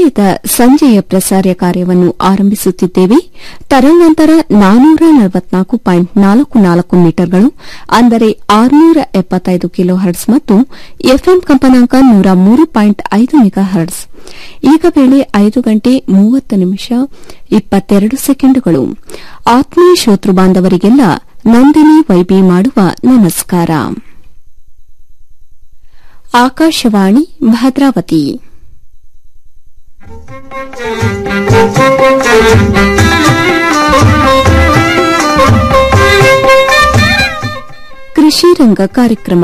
ನಿಲಯದ ಸಂಜೆಯ ಪ್ರಸಾರ ಕಾರ್ಯವನ್ನು ಆರಂಭಿಸುತ್ತಿದ್ದೇವೆ ತರಂಗಾಂತರ ನಾನೂರ ನಲವತ್ನಾಲ್ಕು ಪಾಯಿಂಟ್ ನಾಲ್ಕು ನಾಲ್ಕು ಮೀಟರ್ಗಳು ಅಂದರೆ ಆರುನೂರ ಎಪ್ಪತ್ತೈದು ಕಿಲೋ ಹರ್ಟ್ಸ್ ಮತ್ತು ಎಫ್ಎಂ ಕಂಪನಾಂಕ ನೂರ ಮೂರು ಪಾಯಿಂಟ್ ಐದು ಮೆಗಾ ಹರ್ಟ್ಸ್ ಈಗ ವೇಳೆ ಐದು ಗಂಟೆ ಮೂವತ್ತು ನಿಮಿಷ ಇಪ್ಪತ್ತೆರಡು ಸೆಕೆಂಡುಗಳು ಆತ್ಮೀಯ ಶ್ರೋತೃ ಬಾಂಧವರಿಗೆಲ್ಲ ನಂದಿನಿ ವೈಬಿ ಮಾಡುವ ನಮಸ್ಕಾರ ಆಕಾಶವಾಣಿ ಭದ್ರಾವತಿ ಕೃಷಿ ರಂಗ ಕಾರ್ಯಕ್ರಮ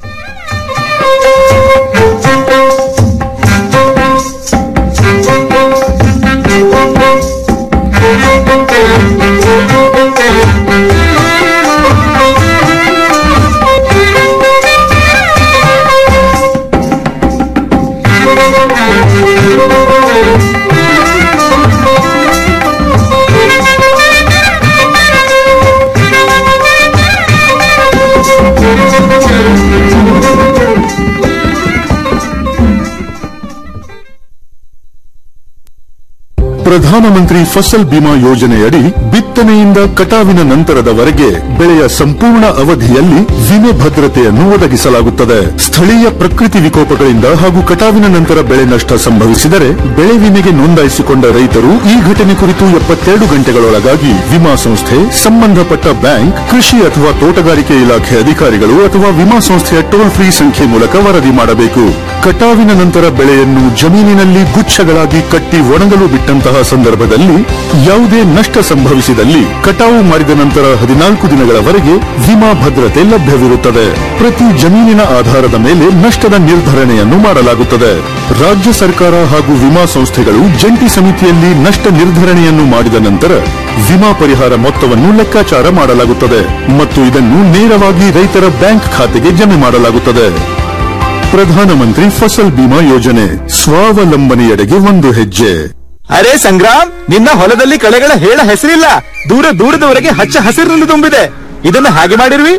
ಪ್ರಧಾನಮಂತ್ರಿ ಫಸಲ್ ಬಿಮಾ ಯೋಜನೆಯಡಿ ಬಿತ್ತನೆಯಿಂದ ಕಟಾವಿನ ನಂತರದವರೆಗೆ ಬೆಳೆಯ ಸಂಪೂರ್ಣ ಅವಧಿಯಲ್ಲಿ ವಿಮೆ ಭದ್ರತೆಯನ್ನು ಒದಗಿಸಲಾಗುತ್ತದೆ ಸ್ಥಳೀಯ ಪ್ರಕೃತಿ ವಿಕೋಪಗಳಿಂದ ಹಾಗೂ ಕಟಾವಿನ ನಂತರ ಬೆಳೆ ನಷ್ಟ ಸಂಭವಿಸಿದರೆ ಬೆಳೆ ವಿಮೆಗೆ ನೋಂದಾಯಿಸಿಕೊಂಡ ರೈತರು ಈ ಘಟನೆ ಕುರಿತು ಎಪ್ಪತ್ತೆರಡು ಗಂಟೆಗಳೊಳಗಾಗಿ ವಿಮಾ ಸಂಸ್ಥೆ ಸಂಬಂಧಪಟ್ಟ ಬ್ಯಾಂಕ್ ಕೃಷಿ ಅಥವಾ ತೋಟಗಾರಿಕೆ ಇಲಾಖೆ ಅಧಿಕಾರಿಗಳು ಅಥವಾ ವಿಮಾ ಸಂಸ್ಥೆಯ ಟೋಲ್ ಫ್ರೀ ಸಂಖ್ಯೆ ಮೂಲಕ ವರದಿ ಮಾಡಬೇಕು ಕಟಾವಿನ ನಂತರ ಬೆಳೆಯನ್ನು ಜಮೀನಿನಲ್ಲಿ ಗುಚ್ಛಗಳಾಗಿ ಕಟ್ಟಿ ಒಣಗಲು ಬಿಟ್ಟಂತಹ ಸಂದರ್ಭದಲ್ಲಿ ಯಾವುದೇ ನಷ್ಟ ಸಂಭವಿಸಿದಲ್ಲಿ ಕಟಾವು ಮಾಡಿದ ನಂತರ ಹದಿನಾಲ್ಕು ದಿನಗಳವರೆಗೆ ವಿಮಾ ಭದ್ರತೆ ಲಭ್ಯವಿರುತ್ತದೆ ಪ್ರತಿ ಜಮೀನಿನ ಆಧಾರದ ಮೇಲೆ ನಷ್ಟದ ನಿರ್ಧರಣೆಯನ್ನು ಮಾಡಲಾಗುತ್ತದೆ ರಾಜ್ಯ ಸರ್ಕಾರ ಹಾಗೂ ವಿಮಾ ಸಂಸ್ಥೆಗಳು ಜಂಟಿ ಸಮಿತಿಯಲ್ಲಿ ನಷ್ಟ ನಿರ್ಧರಣೆಯನ್ನು ಮಾಡಿದ ನಂತರ ವಿಮಾ ಪರಿಹಾರ ಮೊತ್ತವನ್ನು ಲೆಕ್ಕಾಚಾರ ಮಾಡಲಾಗುತ್ತದೆ ಮತ್ತು ಇದನ್ನು ನೇರವಾಗಿ ರೈತರ ಬ್ಯಾಂಕ್ ಖಾತೆಗೆ ಜಮೆ ಮಾಡಲಾಗುತ್ತದೆ ಪ್ರಧಾನಮಂತ್ರಿ ಫಸಲ್ ಬಿಮಾ ಯೋಜನೆ ಸ್ವಾವಲಂಬನೆಯೆಡೆಗೆ ಒಂದು ಹೆಜ್ಜೆ ಅರೆ ಸಂಗ್ರಾಮ್ ನಿನ್ನ ಹೊಲದಲ್ಲಿ ಕಳೆಗಳ ಹೇಳ ಹೆಸರಿಲ್ಲ ದೂರ ದೂರದವರೆಗೆ ಹಚ್ಚ ಹಸಿರಿನಿಂದ ತುಂಬಿದೆ ಇದನ್ನ ಹಾಗೆ ಮಾಡಿರ್ವಿ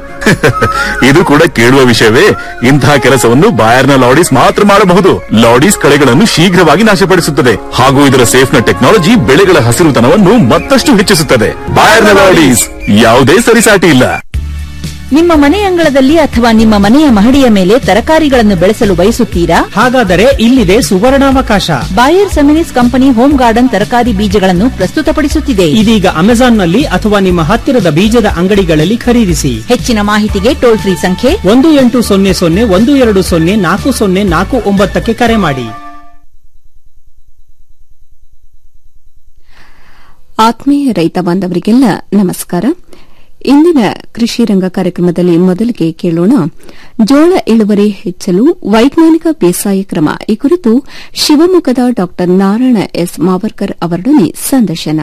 ಇದು ಕೂಡ ಕೇಳುವ ವಿಷಯವೇ ಇಂತಹ ಕೆಲಸವನ್ನು ಬಾಯರ್ನ ಲಾಡೀಸ್ ಮಾತ್ರ ಮಾಡಬಹುದು ಲಾಡೀಸ್ ಕಳೆಗಳನ್ನು ಶೀಘ್ರವಾಗಿ ನಾಶಪಡಿಸುತ್ತದೆ ಹಾಗೂ ಇದರ ಸೇಫ್ನ ಟೆಕ್ನಾಲಜಿ ಬೆಳೆಗಳ ಹಸಿರುತನವನ್ನು ಮತ್ತಷ್ಟು ಹೆಚ್ಚಿಸುತ್ತದೆ ಬಾಯರ್ನ ಲಾಡೀಸ್ ಯಾವುದೇ ಸರಿಸಾಟಿ ಇಲ್ಲ ನಿಮ್ಮ ಮನೆ ಅಂಗಳದಲ್ಲಿ ಅಥವಾ ನಿಮ್ಮ ಮನೆಯ ಮಹಡಿಯ ಮೇಲೆ ತರಕಾರಿಗಳನ್ನು ಬೆಳೆಸಲು ಬಯಸುತ್ತೀರಾ ಹಾಗಾದರೆ ಇಲ್ಲಿದೆ ಸುವರ್ಣಾವಕಾಶ Bayer Seminis company home garden ತರಕಾರಿ ಬೀಜಗಳನ್ನು ಪ್ರಸ್ತುತಪಡಿಸುತ್ತಿದೆ ಇದೀಗ ಅಮೆಜಾನ್ನಲ್ಲಿ ಅಥವಾ ನಿಮ್ಮ ಹತ್ತಿರದ ಬೀಜದ ಅಂಗಡಿಗಳಲ್ಲಿ ಖರೀದಿಸಿ ಹೆಚ್ಚಿನ ಮಾಹಿತಿಗೆ ಟೋಲ್ ಫ್ರೀ ಸಂಖ್ಯೆ ಒಂದು ಎಂಟು ಸೊನ್ನೆ ಸೊನ್ನೆ ಒಂದು ಎರಡು ಸೊನ್ನೆ ನಾಲ್ಕು ಸೊನ್ನೆ ನಾಲ್ಕು ಒಂಬತ್ತಕ್ಕೆ ಕರೆ ಮಾಡಿ ಆತ್ಮೀಯ ರೈತ ಬಾಂಧವರಿಗೆಲ್ಲ ನಮಸ್ಕಾರ ಇಂದಿನ ಕೃಷಿ ರಂಗ ಕಾರ್ಯಕ್ರಮದಲ್ಲಿ ಮೊದಲಿಗೆ ಕೇಳೋಣ ಜೋಳ ಇಳುವರಿ ಹೆಚ್ಚಲು ವೈಜ್ಞಾನಿಕ ಬೇಸಾಯ ಕ್ರಮ ಈ ಕುರಿತು ಶಿವಮೊಗ್ಗದ ಡಾ ನಾರಾಯಣ ಎಸ್ ಮಾವರ್ಕರ್ ಅವರೊಡನೆ ಸಂದರ್ಶನ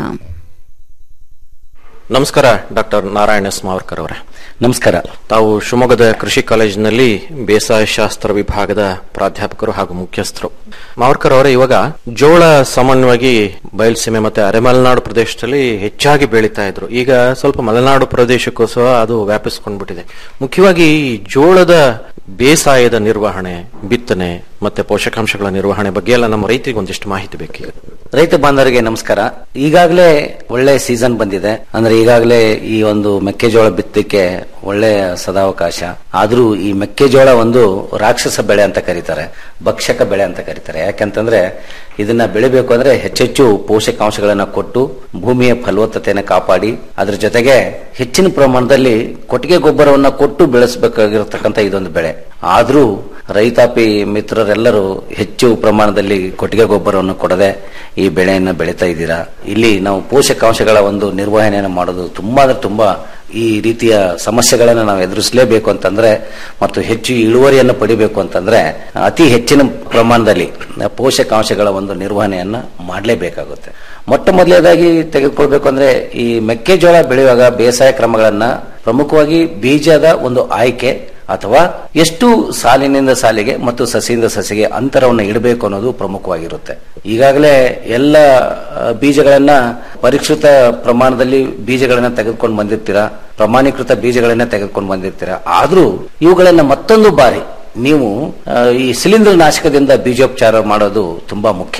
ನಮಸ್ಕಾರ ಡಾಕ್ಟರ್ ನಾರಾಯಣ ಎಸ್ ಮಾವರ್ಕರ್ ಅವರೇ ನಮಸ್ಕಾರ ತಾವು ಶಿವಮೊಗ್ಗದ ಕೃಷಿ ಕಾಲೇಜಿನಲ್ಲಿ ಬೇಸಾಯ ಶಾಸ್ತ್ರ ವಿಭಾಗದ ಪ್ರಾಧ್ಯಾಪಕರು ಹಾಗೂ ಮುಖ್ಯಸ್ಥರು ಮಾವರ್ಕರ್ ಅವರೇ ಇವಾಗ ಜೋಳ ಸಾಮಾನ್ಯವಾಗಿ ಬಯಲುಸೀಮೆ ಮತ್ತೆ ಅರೆಮಲೆನಾಡು ಪ್ರದೇಶದಲ್ಲಿ ಹೆಚ್ಚಾಗಿ ಬೆಳೀತಾ ಇದ್ರು ಈಗ ಸ್ವಲ್ಪ ಮಲೆನಾಡು ಪ್ರದೇಶಕ್ಕೂ ಸಹ ಅದು ವ್ಯಾಪಿಸ್ಕೊಂಡ್ಬಿಟ್ಟಿದೆ ಮುಖ್ಯವಾಗಿ ಈ ಜೋಳದ ಬೇಸಾಯದ ನಿರ್ವಹಣೆ ಬಿತ್ತನೆ ಮತ್ತೆ ಪೋಷಕಾಂಶಗಳ ನಿರ್ವಹಣೆ ಬಗ್ಗೆ ಎಲ್ಲ ನಮ್ಮ ರೈತರಿಗೆ ಒಂದಿಷ್ಟು ಮಾಹಿತಿ ಬೇಕೀಗ ರೈತ ಬಾಂಧವರಿಗೆ ನಮಸ್ಕಾರ ಈಗಾಗಲೇ ಒಳ್ಳೆ ಸೀಸನ್ ಬಂದಿದೆ ಅಂದ್ರೆ ಈಗಾಗಲೇ ಈ ಒಂದು ಮೆಕ್ಕೆಜೋಳ ಬಿತ್ತಕ್ಕೆ ಒಳ್ಳೆ ಸದಾವಕಾಶ ಆದ್ರೂ ಈ ಮೆಕ್ಕೆಜೋಳ ಒಂದು ರಾಕ್ಷಸ ಬೆಳೆ ಅಂತ ಕರೀತಾರೆ ಭಕ್ಷಕ ಬೆಳೆ ಅಂತ ಕರೀತಾರೆ ಯಾಕಂತಂದ್ರೆ ಇದನ್ನ ಬೆಳಿಬೇಕು ಅಂದ್ರೆ ಹೆಚ್ಚೆಚ್ಚು ಪೋಷಕಾಂಶಗಳನ್ನ ಕೊಟ್ಟು ಭೂಮಿಯ ಫಲವತ್ತತೆಯನ್ನು ಕಾಪಾಡಿ ಅದ್ರ ಜೊತೆಗೆ ಹೆಚ್ಚಿನ ಪ್ರಮಾಣದಲ್ಲಿ ಕೊಟ್ಟಿಗೆ ಗೊಬ್ಬರವನ್ನ ಕೊಟ್ಟು ಬೆಳೆಸಬೇಕಾಗಿರತಕ್ಕಂತ ಇದೊಂದು ಬೆಳೆ ಆದ್ರೂ ರೈತಾಪಿ ಮಿತ್ರರೆಲ್ಲರೂ ಹೆಚ್ಚು ಪ್ರಮಾಣದಲ್ಲಿ ಕೊಟ್ಟಿಗೆ ಗೊಬ್ಬರವನ್ನು ಕೊಡದೆ ಈ ಬೆಳೆಯನ್ನು ಬೆಳೀತಾ ಇದ್ದೀರಾ ಇಲ್ಲಿ ನಾವು ಪೋಷಕಾಂಶಗಳ ಒಂದು ನಿರ್ವಹಣೆಯನ್ನು ಮಾಡೋದು ತುಂಬಾ ಅಂದ್ರೆ ತುಂಬಾ ಈ ರೀತಿಯ ಸಮಸ್ಯೆಗಳನ್ನು ನಾವು ಎದುರಿಸಲೇಬೇಕು ಅಂತಂದ್ರೆ ಮತ್ತು ಹೆಚ್ಚು ಇಳುವರಿಯನ್ನು ಪಡಿಬೇಕು ಅಂತಂದ್ರೆ ಅತಿ ಹೆಚ್ಚಿನ ಪ್ರಮಾಣದಲ್ಲಿ ಪೋಷಕಾಂಶಗಳ ಒಂದು ನಿರ್ವಹಣೆಯನ್ನ ಮಾಡಲೇಬೇಕಾಗುತ್ತೆ ಮೊಟ್ಟ ಮೊದಲನೇದಾಗಿ ತೆಗೆದುಕೊಳ್ಬೇಕು ಅಂದ್ರೆ ಈ ಮೆಕ್ಕೆಜೋಳ ಬೆಳೆಯುವಾಗ ಬೇಸಾಯ ಕ್ರಮಗಳನ್ನ ಪ್ರಮುಖವಾಗಿ ಬೀಜದ ಒಂದು ಆಯ್ಕೆ ಅಥವಾ ಎಷ್ಟು ಸಾಲಿನಿಂದ ಸಾಲಿಗೆ ಮತ್ತು ಸಸಿಯಿಂದ ಸಸಿಗೆ ಅಂತರವನ್ನು ಇಡಬೇಕು ಅನ್ನೋದು ಪ್ರಮುಖವಾಗಿರುತ್ತೆ ಈಗಾಗಲೇ ಎಲ್ಲ ಆ, ಬೀಜಗಳನ್ನ ಪರಿಷ್ಕೃತ ಪ್ರಮಾಣದಲ್ಲಿ ಬೀಜಗಳನ್ನ ತೆಗೆದುಕೊಂಡು ಬಂದಿರ್ತೀರಾ ಪ್ರಮಾಣೀಕೃತ ಬೀಜಗಳನ್ನ ತೆಗೆದುಕೊಂಡು ಬಂದಿರ್ತೀರಾ ಆದ್ರೂ ಇವುಗಳನ್ನ ಮತ್ತೊಂದು ಬಾರಿ ನೀವು ಆ, ಈ ಶಿಲೀಂಧ್ರ ನಾಶಕದಿಂದ ಬೀಜೋಪಚಾರ ಮಾಡೋದು ತುಂಬಾ ಮುಖ್ಯ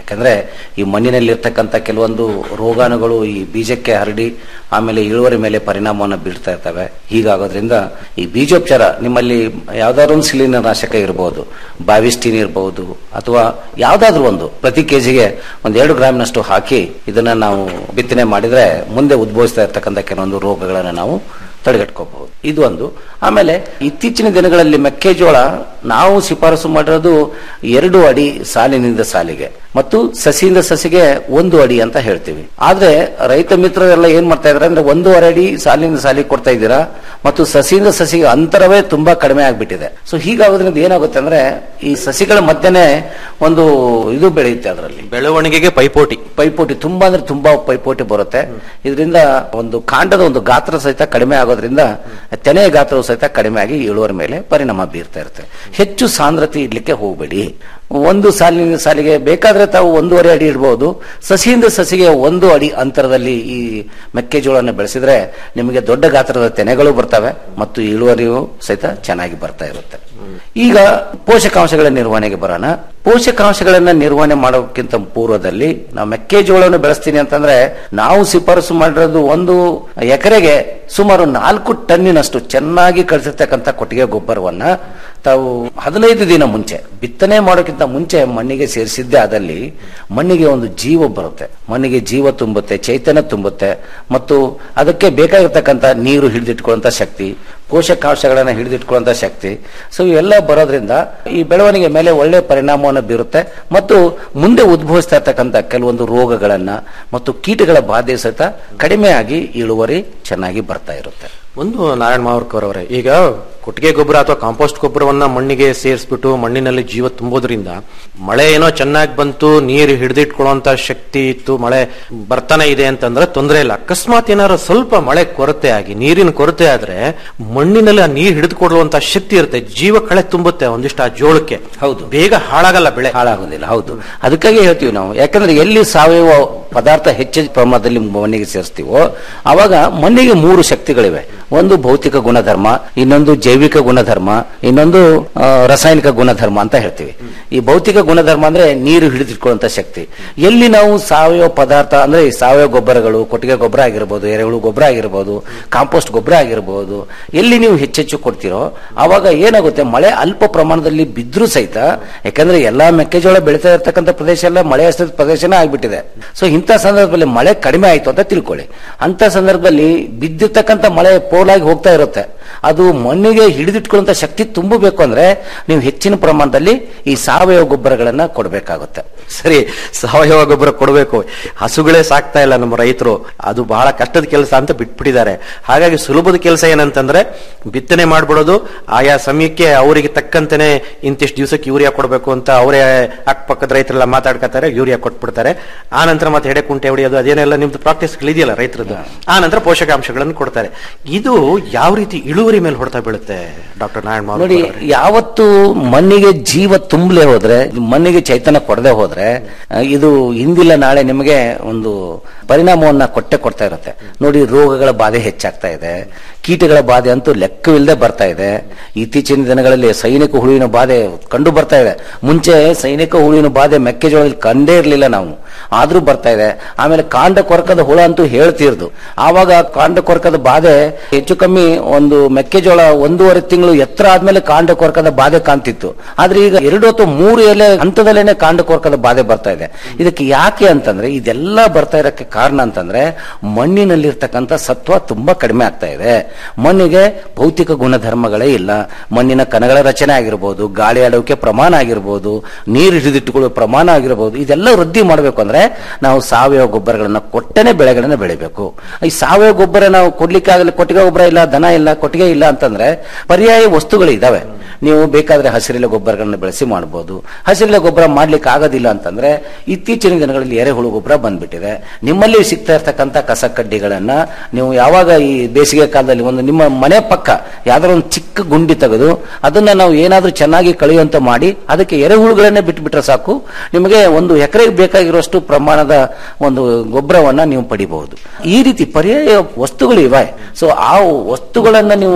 ಯಾಕಂದ್ರೆ ಈ ಮಣ್ಣಿನಲ್ಲಿ ಇರ್ತಕ್ಕಂಥ ಕೆಲವೊಂದು ರೋಗಾಣುಗಳು ಈ ಬೀಜಕ್ಕೆ ಹರಡಿ ಆಮೇಲೆ ಇಳುವರಿ ಮೇಲೆ ಪರಿಣಾಮವನ್ನು ಬೀಳ್ತಾ ಇರ್ತವೆ ಹೀಗಾಗೋದ್ರಿಂದ ಈ ಬೀಜೋಪಚಾರ ನಿಮ್ಮಲ್ಲಿ ಯಾವ್ದಾದ್ರು ಒಂದು ಶಿಲೀಂಧ್ರನಾಶಕ ಇರಬಹುದು ಬಾವಿಸ್ಟಿನ್ ಇರಬಹುದು ಅಥವಾ ಯಾವ್ದಾದ್ರು ಒಂದು ಪ್ರತಿ ಕೆಜಿಗೆ ಒಂದ್ ಎರಡು ಗ್ರಾಮ್ನಷ್ಟು ಹಾಕಿ ಇದನ್ನ ನಾವು ಬಿತ್ತನೆ ಮಾಡಿದ್ರೆ ಮುಂದೆ ಉದ್ಭವಿಸ್ತಾ ಇರ್ತಕ್ಕಂಥ ಕೆಲವೊಂದು ರೋಗಗಳನ್ನು ನಾವು ತಡೆಗಟ್ಕೋಬಹುದು ಇದು ಒಂದು ಆಮೇಲೆ ಇತ್ತೀಚಿನ ದಿನಗಳಲ್ಲಿ ಮೆಕ್ಕೆಜೋಳ ನಾವು ಶಿಫಾರಸು ಮಾಡಿರೋದು ಎರಡು ಅಡಿ ಸಾಲಿನಿಂದ ಸಾಲಿಗೆ ಮತ್ತು ಸಸಿಯಿಂದ ಸಸಿಗೆ ಒಂದು ಅಡಿ ಅಂತ ಹೇಳ್ತೀವಿ ಆದ್ರೆ ರೈತ ಮಿತ್ರರೆಲ್ಲ ಏನ್ ಮಾಡ್ತಾ ಇದಾರೆ ಅಂದ್ರೆ ಒಂದೂವರೆ ಅಡಿ ಸಾಲಿನಿಂದ ಸಾಲಿಗೆ ಕೊಡ್ತಾ ಇದ್ದೀರಾ ಮತ್ತು ಸಸಿಯಿಂದ ಸಸಿಗೆ ಅಂತರವೇ ತುಂಬಾ ಕಡಿಮೆ ಆಗ್ಬಿಟ್ಟಿದೆ ಸೊ ಹೀಗಾಗೋದ್ರಿಂದ ಏನಾಗುತ್ತೆ ಅಂದ್ರೆ ಈ ಸಸಿಗಳ ಮಧ್ಯೆ ಒಂದು ಇದು ಬೆಳೆಯುತ್ತೆ ಅದರಲ್ಲಿ ಬೆಳವಣಿಗೆಗೆ ಪೈಪೋಟಿ ಪೈಪೋಟಿ ತುಂಬಾ ಅಂದ್ರೆ ತುಂಬಾ ಪೈಪೋಟಿ ಬರುತ್ತೆ ಇದರಿಂದ ಒಂದು ಕಾಂಡದ ಒಂದು ಗಾತ್ರ ಸಹಿತ ಕಡಿಮೆ ಆಗೋದ್ರಿಂದ ತೆನೆಯ ಗಾತ್ರವು ಸಹಿತ ಕಡಿಮೆ ಆಗಿ ಇಳುವರಿ ಮೇಲೆ ಪರಿಣಾಮ ಬೀರ್ತಾ ಇರುತ್ತೆ ಹೆಚ್ಚು ಸಾಂದ್ರತೆ ಇಡ್ಲಿಕ್ಕೆ ಹೋಗಬೇಡಿ ಒಂದು ಸಾಲಿನ ಸಾಲಿಗೆ ಬೇಕಾದ್ರೆ ತಾವು ಒಂದೂವರೆ ಅಡಿ ಇಡಬಹುದು ಸಸಿಯಿಂದ ಸಸಿಗೆ ಒಂದು ಅಡಿ ಅಂತರದಲ್ಲಿ ಈ ಮೆಕ್ಕೆಜೋಳವನ್ನು ಬೆಳೆಸಿದ್ರೆ ನಿಮಗೆ ದೊಡ್ಡ ಗಾತ್ರದ ತೆನೆಗಳು ಬರ್ತವೆ ಮತ್ತು ಇಳುವರಿಯು ಸಹಿತ ಚೆನ್ನಾಗಿ ಬರ್ತಾ ಇರುತ್ತೆ ಈಗ ಪೋಷಕಾಂಶಗಳ ನಿರ್ವಹಣೆಗೆ ಬರೋಣ ಪೋಷಕಾಂಶಗಳನ್ನ ನಿರ್ವಹಣೆ ಮಾಡೋಕ್ಕಿಂತ ಪೂರ್ವದಲ್ಲಿ ನಾವು ಮೆಕ್ಕೆಜೋಳವನ್ನು ಬೆಳೆಸ್ತೀನಿ ಅಂತಂದ್ರೆ ನಾವು ಶಿಫಾರಸು ಮಾಡಿರೋದು ಒಂದು ಎಕರೆಗೆ ಸುಮಾರು ನಾಲ್ಕು ಟನ್ನಿನಷ್ಟು ಚೆನ್ನಾಗಿ ಕಳಿಸಿರ್ತಕ್ಕಂಥ ಕೊಟ್ಟಿಗೆ ಗೊಬ್ಬರವನ್ನ ತಾವು ಹದಿನೈದು ದಿನ ಮುಂಚೆ ಬಿತ್ತನೆ ಮಾಡೋಕ್ಕಿಂತ ಮುಂಚೆ ಮಣ್ಣಿಗೆ ಸೇರಿಸಿದ್ದೇ ಆದಲ್ಲಿ ಮಣ್ಣಿಗೆ ಒಂದು ಜೀವ ಬರುತ್ತೆ ಮಣ್ಣಿಗೆ ಜೀವ ತುಂಬುತ್ತೆ ಚೈತನ್ಯ ತುಂಬುತ್ತೆ ಮತ್ತು ಅದಕ್ಕೆ ಬೇಕಾಗಿರ್ತಕ್ಕಂಥ ನೀರು ಹಿಡಿದಿಟ್ಕೊಳ್ಳುವಂತ ಶಕ್ತಿ ಪೋಷಕಾಂಶಗಳನ್ನ ಹಿಡಿದಿಟ್ಕೊಳ್ಳುವಂತ ಶಕ್ತಿ ಸೊ ಇವೆಲ್ಲ ಬರೋದ್ರಿಂದ ಈ ಬೆಳವಣಿಗೆ ಮೇಲೆ ಒಳ್ಳೆ ಪರಿಣಾಮವನ್ನು ಬೀರುತ್ತೆ ಮತ್ತು ಮುಂದೆ ಉದ್ಭವಿಸ್ತಾ ಇರ್ತಕ್ಕಂಥ ಕೆಲವೊಂದು ರೋಗಗಳನ್ನ ಮತ್ತು ಕೀಟಗಳ ಬಾಧೆ ಸಹಿತ ಕಡಿಮೆಯಾಗಿ ಇಳುವರಿ ಚೆನ್ನಾಗಿ ಬರ್ತಾ ಇರುತ್ತೆ ಒಂದು ನಾರಾಯಣ ಮಾವರ್ಕರ್ ಅವರೇ ಈಗ ಕೊಟ್ಟಿಗೆ ಗೊಬ್ಬರ ಅಥವಾ ಕಾಂಪೋಸ್ಟ್ ಗೊಬ್ಬರವನ್ನ ಮಣ್ಣಿಗೆ ಸೇರಿಸ್ಬಿಟ್ಟು ಮಣ್ಣಿನಲ್ಲಿ ಜೀವ ತುಂಬೋದ್ರಿಂದ ಮಳೆ ಏನೋ ಚೆನ್ನಾಗಿ ಬಂತು ನೀರು ಹಿಡಿದಿಟ್ಕೊಳ್ಳುವಂತ ಶಕ್ತಿ ಇತ್ತು ಮಳೆ ಬರ್ತಾನೆ ಇದೆ ಅಂತಂದ್ರೆ ತೊಂದರೆ ಇಲ್ಲ ಅಕಸ್ಮಾತ್ ಏನಾದ್ರು ಸ್ವಲ್ಪ ಮಳೆ ಕೊರತೆ ಆಗಿ ನೀರಿನ ಕೊರತೆ ಆದ್ರೆ ಮಣ್ಣಿನಲ್ಲಿ ಆ ನೀರು ಹಿಡಿದುಕೊಳ್ಳುವಂತ ಶಕ್ತಿ ಇರುತ್ತೆ ಜೀವ ಕಳೆ ತುಂಬುತ್ತೆ ಒಂದಿಷ್ಟು ಆ ಜೋಳಕ್ಕೆ ಹೌದು. ಬೇಗ ಹಾಳಾಗಲ್ಲ ಬೆಳೆ ಹಾಳಾಗೋದಿಲ್ಲ ಹೌದು ಅದಕ್ಕಾಗಿ ಹೇಳ್ತೀವಿ ನಾವು ಯಾಕಂದ್ರೆ ಎಲ್ಲಿ ಸಾವಯವ ಪದಾರ್ಥ ಹೆಚ್ಚಿನ ಪ್ರಮಾಣದಲ್ಲಿ ಮಣ್ಣಿಗೆ ಸೇರಿಸ್ತೀವೋ ಅವಾಗ ಮಣ್ಣಿಗೆ ಮೂರು ಶಕ್ತಿಗಳಿವೆ ಒಂದು ಭೌತಿಕ ಗುಣಧರ್ಮ ಇನ್ನೊಂದು ಜೈವಿಕ ಗುಣಧರ್ಮ ಇನ್ನೊಂದು ಆ, ರಾಸಾಯನಿಕ ಗುಣಧರ್ಮ ಅಂತ ಹೇಳ್ತೀವಿ ಈ ಭೌತಿಕ ಗುಣಧರ್ಮ ಅಂದ್ರೆ ನೀರು ಹಿಡಿದಿಟ್ಕೊಳ್ಳುವಂತ ಶಕ್ತಿ ಎಲ್ಲಿ ನಾವು ಸಾವಯವ ಪದಾರ್ಥ ಅಂದ್ರೆ ಈ ಸಾವಯವ ಗೊಬ್ಬರಗಳು ಕೊಟ್ಟಿಗೆ ಗೊಬ್ಬರ ಆಗಿರ್ಬೋದು ಎರೆಹುಳು ಗೊಬ್ಬರ ಆಗಿರ್ಬೋದು ಕಾಂಪೋಸ್ಟ್ ಗೊಬ್ಬರ ಆಗಿರ್ಬೋದು ಎಲ್ಲಿ ನೀವು ಹೆಚ್ಚೆಚ್ಚು ಕೊಡ್ತೀರೋ ಅವಾಗ ಏನಾಗುತ್ತೆ ಮಳೆ ಅಲ್ಪ ಪ್ರಮಾಣದಲ್ಲಿ ಬಿದ್ರೂ ಸಹಿತ ಯಾಕಂದ್ರೆ ಎಲ್ಲಾ ಮೆಕ್ಕೆಜೋಳ ಬೆಳೀತಾ ಇರ್ತಕ್ಕಂಥ ಪ್ರದೇಶ ಎಲ್ಲ ಮಳೆ ಹಸಿದ ಪ್ರದೇಶನೇ ಆಗ್ಬಿಟ್ಟಿದೆ ಸೊ ಇಂಥ ಸಂದರ್ಭದಲ್ಲಿ ಮಳೆ ಕಡಿಮೆ ಆಯ್ತು ಅಂತ ತಿಳ್ಕೊಳ್ಳಿ ಅಂತ ಸಂದರ್ಭದಲ್ಲಿ ಬಿದ್ದಿರ್ತಕ್ಕಂಥ ಮಳೆ ಪೋಲಾಗಿ ಹೋಗ್ತಾ ಇರುತ್ತೆ ಅದು ಮಣ್ಣಿಗೆ ಹಿಡಿದಿಟ್ಕೊಳ್ಳುವಂತ ಶಕ್ತಿ ತುಂಬಬೇಕು ಅಂದ್ರೆ ನೀವು ಹೆಚ್ಚಿನ ಪ್ರಮಾಣದಲ್ಲಿ ಈ ಸಾವಯವ ಗೊಬ್ಬರಗಳನ್ನ ಕೊಡಬೇಕಾಗುತ್ತೆ ಸರಿ ಸಾವಯವ ಗೊಬ್ಬರ ಕೊಡಬೇಕು ಹಸುಗಳೇ ಸಾಕ್ತಾ ಇಲ್ಲ ನಮ್ಮ ರೈತರು ಅದು ಬಹಳ ಕಷ್ಟದ ಕೆಲಸ ಅಂತ ಬಿಟ್ಬಿಟ್ಟಿದ್ದಾರೆ ಹಾಗಾಗಿ ಸುಲಭದ ಕೆಲಸ ಏನಂತಂದ್ರೆ ಬಿತ್ತನೆ ಮಾಡ್ಬಿಡೋದು ಆಯಾ ಸಮಯಕ್ಕೆ ಅವರಿಗೆ ತಕ್ಕಂತೆನೆ ಇಂತಿಷ್ಟು ದಿವಸಕ್ಕೆ ಯೂರಿಯಾ ಕೊಡಬೇಕು ಅಂತ ಅವರೇ ಅಕ್ಕಪಕ್ಕದ ರೈತರೆಲ್ಲ ಮಾತಾಡ್ಕೊತಾರೆ ಯೂರಿಯಾ ಕೊಟ್ಬಿಡ್ತಾರೆ ಆ ನಂತರ ಮತ್ತೆ ಎಡೆ ಕುಂಟೆ ಹೊಡೆಯೋದು ಅದೇನೆಲ್ಲ ನಿಮ್ದು ಪ್ರಾಕ್ಟೀಸ್ ಇದೆಯಲ್ಲ ರೈತರದ್ದು ಆ ನಂತರ ಪೋಷಕಾಂಶಗಳನ್ನು ಕೊಡ್ತಾರೆ ಇದು ಯಾವ ರೀತಿ ಇಳುವರಿ ಮೇಲೆ ಹೊಡ್ತಾ ಬೀಳುತ್ತೆ ಡಾಕ್ಟರ್ ನಾರಾಯಣ ಮಾವರ್ ನೋಡಿ ಅವರೇ? ಯಾವತ್ತು ಮಣ್ಣಿಗೆ ಜೀವ ತುಂಬಲೇ ಹೋದ್ರೆ ಮಣ್ಣಿಗೆ ಚೈತನ್ಯ ಕೊಡದೆ ಹೋದ್ರೆ ಆ, ಇದು ಇಂದಿಲ್ಲ ನಾಳೆ ನಿಮಗೆ ಒಂದು ಪರಿಣಾಮವನ್ನ ಕೊಟ್ಟೆ ಕೊಡ್ತಾ ಇರುತ್ತೆ ನೋಡಿ ರೋಗಗಳ ಬಾಧೆ ಹೆಚ್ಚಾಗ್ತಾ ಇದೆ ಕೀಟಗಳ ಬಾಧೆ ಅಂತೂ ಲೆಕ್ಕವಿಲ್ಲದೆ ಬರ್ತಾ ಇದೆ ಇತ್ತೀಚಿನ ದಿನಗಳಲ್ಲಿ ಸೈನಿಕ ಹುಳುವಿನ ಬಾಧೆ ಕಂಡು ಬರ್ತಾ ಇದೆ ಮುಂಚೆ ಸೈನಿಕ ಹುಳುವಿನ ಬಾಧೆ ಮೆಕ್ಕೆಜೋಳದಲ್ಲಿ ಕಂಡೇ ಇರಲಿಲ್ಲ ನಾವು ಆದ್ರೂ ಬರ್ತಾ ಇದೆ ಆಮೇಲೆ ಕಾಂಡ ಕೊರಕದ ಹುಳ ಅಂತೂ ಹೇಳ್ತಿರ್ದು ಆವಾಗ ಕಾಂಡ ಕೊರಕದ ಬಾಧೆ ಹೆಚ್ಚು ಕಮ್ಮಿ ಒಂದು ಮೆಕ್ಕೆಜೋಳ ಒಂದೂವರೆ ತಿಂಗಳು ಎತ್ತರ ಆದ್ಮೇಲೆ ಕಾಂಡ ಕೊರಕದ ಬಾಧೆ ಕಾಣ್ತಿತ್ತು ಆದ್ರೆ ಈಗ ಎರಡು ಅಥವಾ ಮೂರು ಎಲೆ ಹಂತದಲ್ಲೇನೆ ಕಾಂಡ ಕೊರಕದ ಬಾಧೆ ಬರ್ತಾ ಇದೆ ಇದಕ್ಕೆ ಯಾಕೆ ಅಂತಂದ್ರೆ ಇದೆಲ್ಲ ಬರ್ತಾ ಇರಕ್ಕೆ ಕಾರಣ ಅಂತಂದ್ರೆ ಮಣ್ಣಿನಲ್ಲಿರ್ತಕ್ಕಂಥ ಸತ್ವ ತುಂಬಾ ಕಡಿಮೆ ಆಗ್ತಾ ಇದೆ ಮಣ್ಣಿಗೆ ಭೌತಿಕ ಗುಣಧರ್ಮಗಳೇ ಇಲ್ಲ ಮಣ್ಣಿನ ಕಣಗಳ ರಚನೆ ಆಗಿರ್ಬೋದು ಗಾಳಿ ಆಡೋಕೆ ಪ್ರಮಾಣ ಆಗಿರ್ಬೋದು ನೀರು ಹಿಡಿದಿಟ್ಟುಕೊಳ್ಳುವ ಪ್ರಮಾಣ ಆಗಿರ್ಬೋದು ಇದೆಲ್ಲ ವೃದ್ಧಿ ಮಾಡಬೇಕು ಅಂದ್ರೆ ನಾವು ಸಾವಯವ ಗೊಬ್ಬರಗಳನ್ನ ಕೊಟ್ಟನೆ ಬೆಳೆಗಳನ್ನ ಬೆಳಿಬೇಕು ಈ ಸಾವಯವ ಗೊಬ್ಬರ ನಾವು ಕೊಡ್ಲಿಕ್ಕೆ ಆಗಲಿ ಕೊಟ್ಟಿಗೆ ಗೊಬ್ಬರ ಇಲ್ಲ ದನ ಇಲ್ಲ ಕೊಟ್ಟಿಗೆ ಇಲ್ಲ ಅಂತಂದ್ರೆ ಪರ್ಯಾಯ ವಸ್ತುಗಳು ಇದಾವೆ ನೀವು ಬೇಕಾದ್ರೆ ಹಸಿರೆಲೆ ಗೊಬ್ಬರಗಳನ್ನ ಬೆಳೆಸಿ ಮಾಡಬಹುದು ಹಸಿರೆಲೆ ಗೊಬ್ಬರ ಮಾಡ್ಲಿಕ್ಕೆ ಆಗೋದಿಲ್ಲ ಅಂತಂದ್ರೆ ಇತ್ತೀಚಿನ ದಿನಗಳಲ್ಲಿ ಎರೆಹುಳು ಗೊಬ್ಬರ ಬಂದ್ಬಿಟ್ಟಿದೆ ನಿಮ್ಮಲ್ಲಿ ಸಿಗ್ತಾ ಇರ್ತಕ್ಕಂಥ ಕಸ ಕಡ್ಡಿಗಳನ್ನ ನೀವು ಯಾವಾಗ ಈ ಬೇಸಿಗೆ ಕಾಲದಲ್ಲಿ ಒಂದು ನಿಮ್ಮ ಮನೆ ಪಕ್ಕ ಯಾವ್ದಾರ ಒಂದು ಚಿಕ್ಕ ಗುಂಡಿ ತೆಗೆದು ಅದನ್ನ ನಾವು ಏನಾದ್ರೂ ಚೆನ್ನಾಗಿ ಕಳೆಯುವಂತ ಮಾಡಿ ಅದಕ್ಕೆ ಎರೆಹುಳುಗಳನ್ನೇ ಬಿಟ್ಬಿಟ್ರೆ ಸಾಕು ನಿಮಗೆ ಒಂದು ಎಕರೆಗೆ ಬೇಕಾಗಿರುವಷ್ಟು ಪ್ರಮಾಣದ ಒಂದು ಗೊಬ್ಬರವನ್ನ ನೀವು ಪಡಿಬಹುದು ಈ ರೀತಿ ಪರ್ಯಾಯ ವಸ್ತುಗಳು ಇವೆ ಸೊ ಆ ವಸ್ತುಗಳನ್ನ ನೀವು